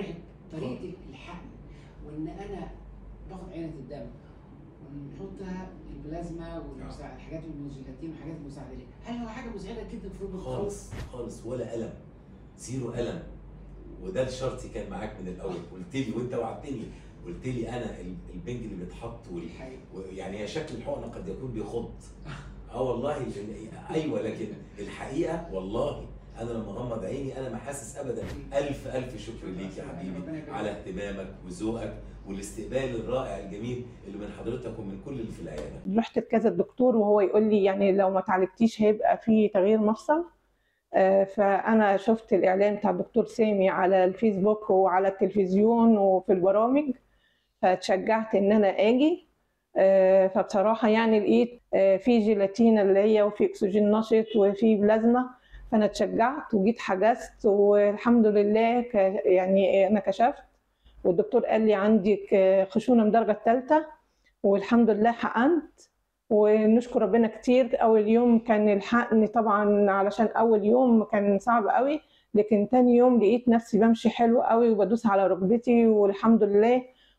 طريقه الحقن وان انا باخد عينه الدم ونحطها البلازما والمساعد الحاجات الجيلاتين والحاجات المساعده دي هل هو حاجه مزعجه جدا في ركبه خالص خالص ولا الم زيرو الم وده الشرطي كان معاك من الاول قلت لي وانت وعدتني قلت لي انا ال- البنج اللي بيتحط وال... يعني هي شكل الحقنه قد يكون بيخض اه والله ال- ايوه لكن الحقيقه والله انا لما اغمض عيني انا ما حاسس ابدا الف الف شكر ليك يا حبيبي على اهتمامك وذوقك والاستقبال الرائع الجميل اللي من حضرتك ومن كل اللي في العياده رحت لكذا دكتور وهو يقول لي يعني لو ما تعالجتيش هيبقى في تغيير مفصل آه، فانا شفت الاعلان بتاع الدكتور سامي على الفيسبوك وعلى التلفزيون وفي البرامج فتشجعت ان انا اجي آه، فبصراحه يعني لقيت آه، في جيلاتين اللي هي وفي اكسجين نشط وفي بلازما فانا اتشجعت وجيت حجزت والحمد لله ك- يعني انا كشفت والدكتور قال لي عندك خشونه من الدرجه الثالثه والحمد لله حقنت ونشكر ربنا كتير اول يوم كان الحقن طبعا علشان اول يوم كان صعب قوي لكن تاني يوم لقيت نفسي بمشي حلو قوي وبدوس على ركبتي والحمد لله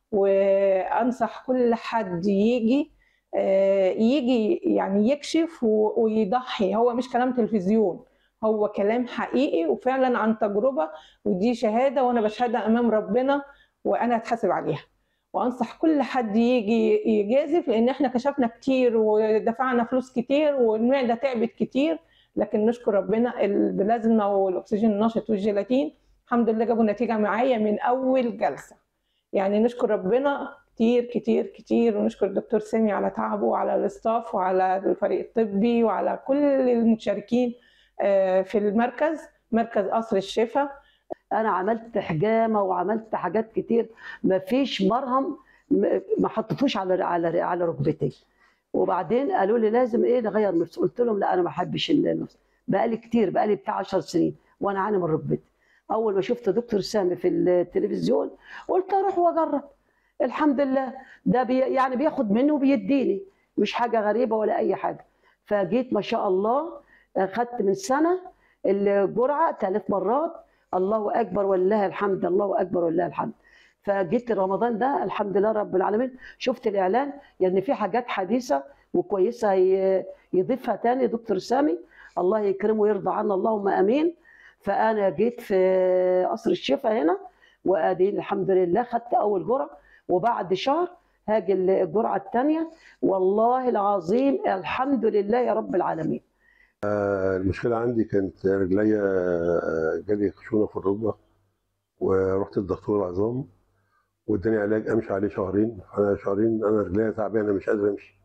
وانصح كل حد يجي آه، يجي يعني يكشف و- ويضحي هو مش كلام تلفزيون هو كلام حقيقي وفعلا عن تجربة ودي شهادة وانا بشهدها امام ربنا وانا هتحاسب عليها وانصح كل حد يجي يجازف لان احنا كشفنا كتير ودفعنا فلوس كتير والمعده تعبت كتير لكن نشكر ربنا البلازما والاكسجين النشط والجيلاتين الحمد لله جابوا نتيجه معايا من اول جلسه يعني نشكر ربنا كتير كتير كتير ونشكر الدكتور سامي على تعبه وعلى الاستاف وعلى الفريق الطبي وعلى كل المشاركين آه، في المركز مركز قصر الشفا انا عملت حجامه وعملت حاجات كتير ما فيش مرهم م- ما حطيتوش على على على ركبتي وبعدين قالوا لي لازم ايه نغير مفصل قلت لهم لا انا ما احبش المفصل بقالي كتير بقالي بتاع 10 سنين وانا عاني من ركبتي اول ما شفت دكتور سامي في التلفزيون قلت اروح واجرب الحمد لله ده بي يعني بياخد منه وبيديني مش حاجه غريبه ولا اي حاجه فجيت ما شاء الله خدت من سنه الجرعه ثلاث مرات الله اكبر ولله الحمد الله اكبر ولله الحمد فجيت رمضان ده الحمد لله رب العالمين شفت الاعلان يعني في حاجات حديثه وكويسه ي- يضيفها تاني دكتور سامي الله يكرمه ويرضى عنا اللهم امين فانا جيت في قصر الشفا هنا وادي الحمد لله خدت اول جرعه وبعد شهر هاجي الجرعه الثانيه والله العظيم الحمد لله يا رب العالمين آه، المشكلة عندي كانت رجليا آه، جالي خشونة في الركبة ورحت للدكتور العظام واداني علاج امشي عليه شهرين انا شهرين انا رجليا تعبانه مش قادر امشي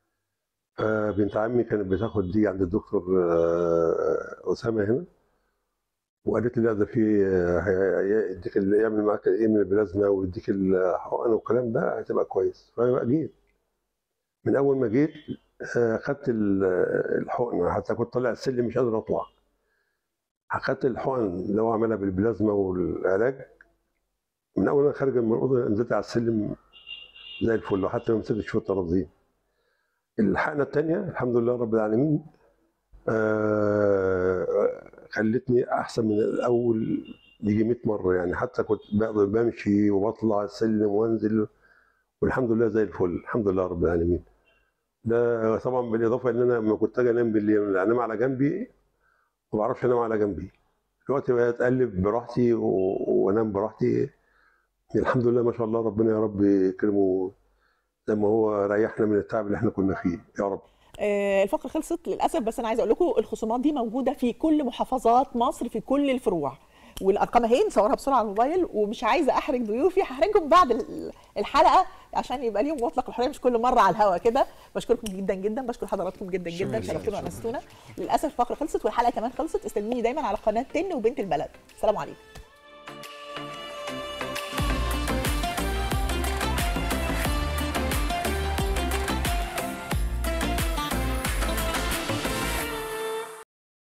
فبنت عمي كانت بتاخد دي عند الدكتور آه، اسامه هنا وقالت لي لا ده في آه، هي- يديك ال- يعمل معاك ايه من البلازما ويديك الحقن والكلام ده هتبقى كويس فبقى جيت من اول ما جيت آه، خدت ال- الحقنه حتى كنت طالع السلم مش قادر اطلع اخدت الحقن اللي هو عملها بالبلازما والعلاج من اول ما خارج من الاوضه نزلت على السلم زي الفل وحتى ما مسكتش في الترابيزين الحقنه الثانيه الحمد لله رب العالمين آه، خلتني احسن من الاول يجي 100 مره يعني حتى كنت بقدر بمشي وبطلع السلم وانزل والحمد لله زي الفل الحمد لله رب العالمين ده طبعا بالاضافه ان انا لما كنت اجي انام بالليل انام على جنبي ما بعرفش انام على جنبي دلوقتي بقيت اتقلب براحتي و- وانام براحتي الحمد لله ما شاء الله ربنا يا رب يكرمه زي ما هو ريحنا من التعب اللي احنا كنا فيه يا رب آه، الفقره خلصت للاسف بس انا عايزه اقول لكم الخصومات دي موجوده في كل محافظات مصر في كل الفروع والارقام اهي نصورها بسرعه على الموبايل ومش عايزه احرج ضيوفي هحرجهم بعد ال- الحلقه عشان يبقى ليهم مطلق الحريه مش كل مره على الهوا كده بشكركم جدا جدا بشكر حضراتكم جدا جدا شكراً. شرفتونا ونستونا للاسف الفقره خلصت والحلقه كمان خلصت استنوني دايما على قناه تن وبنت البلد السلام عليكم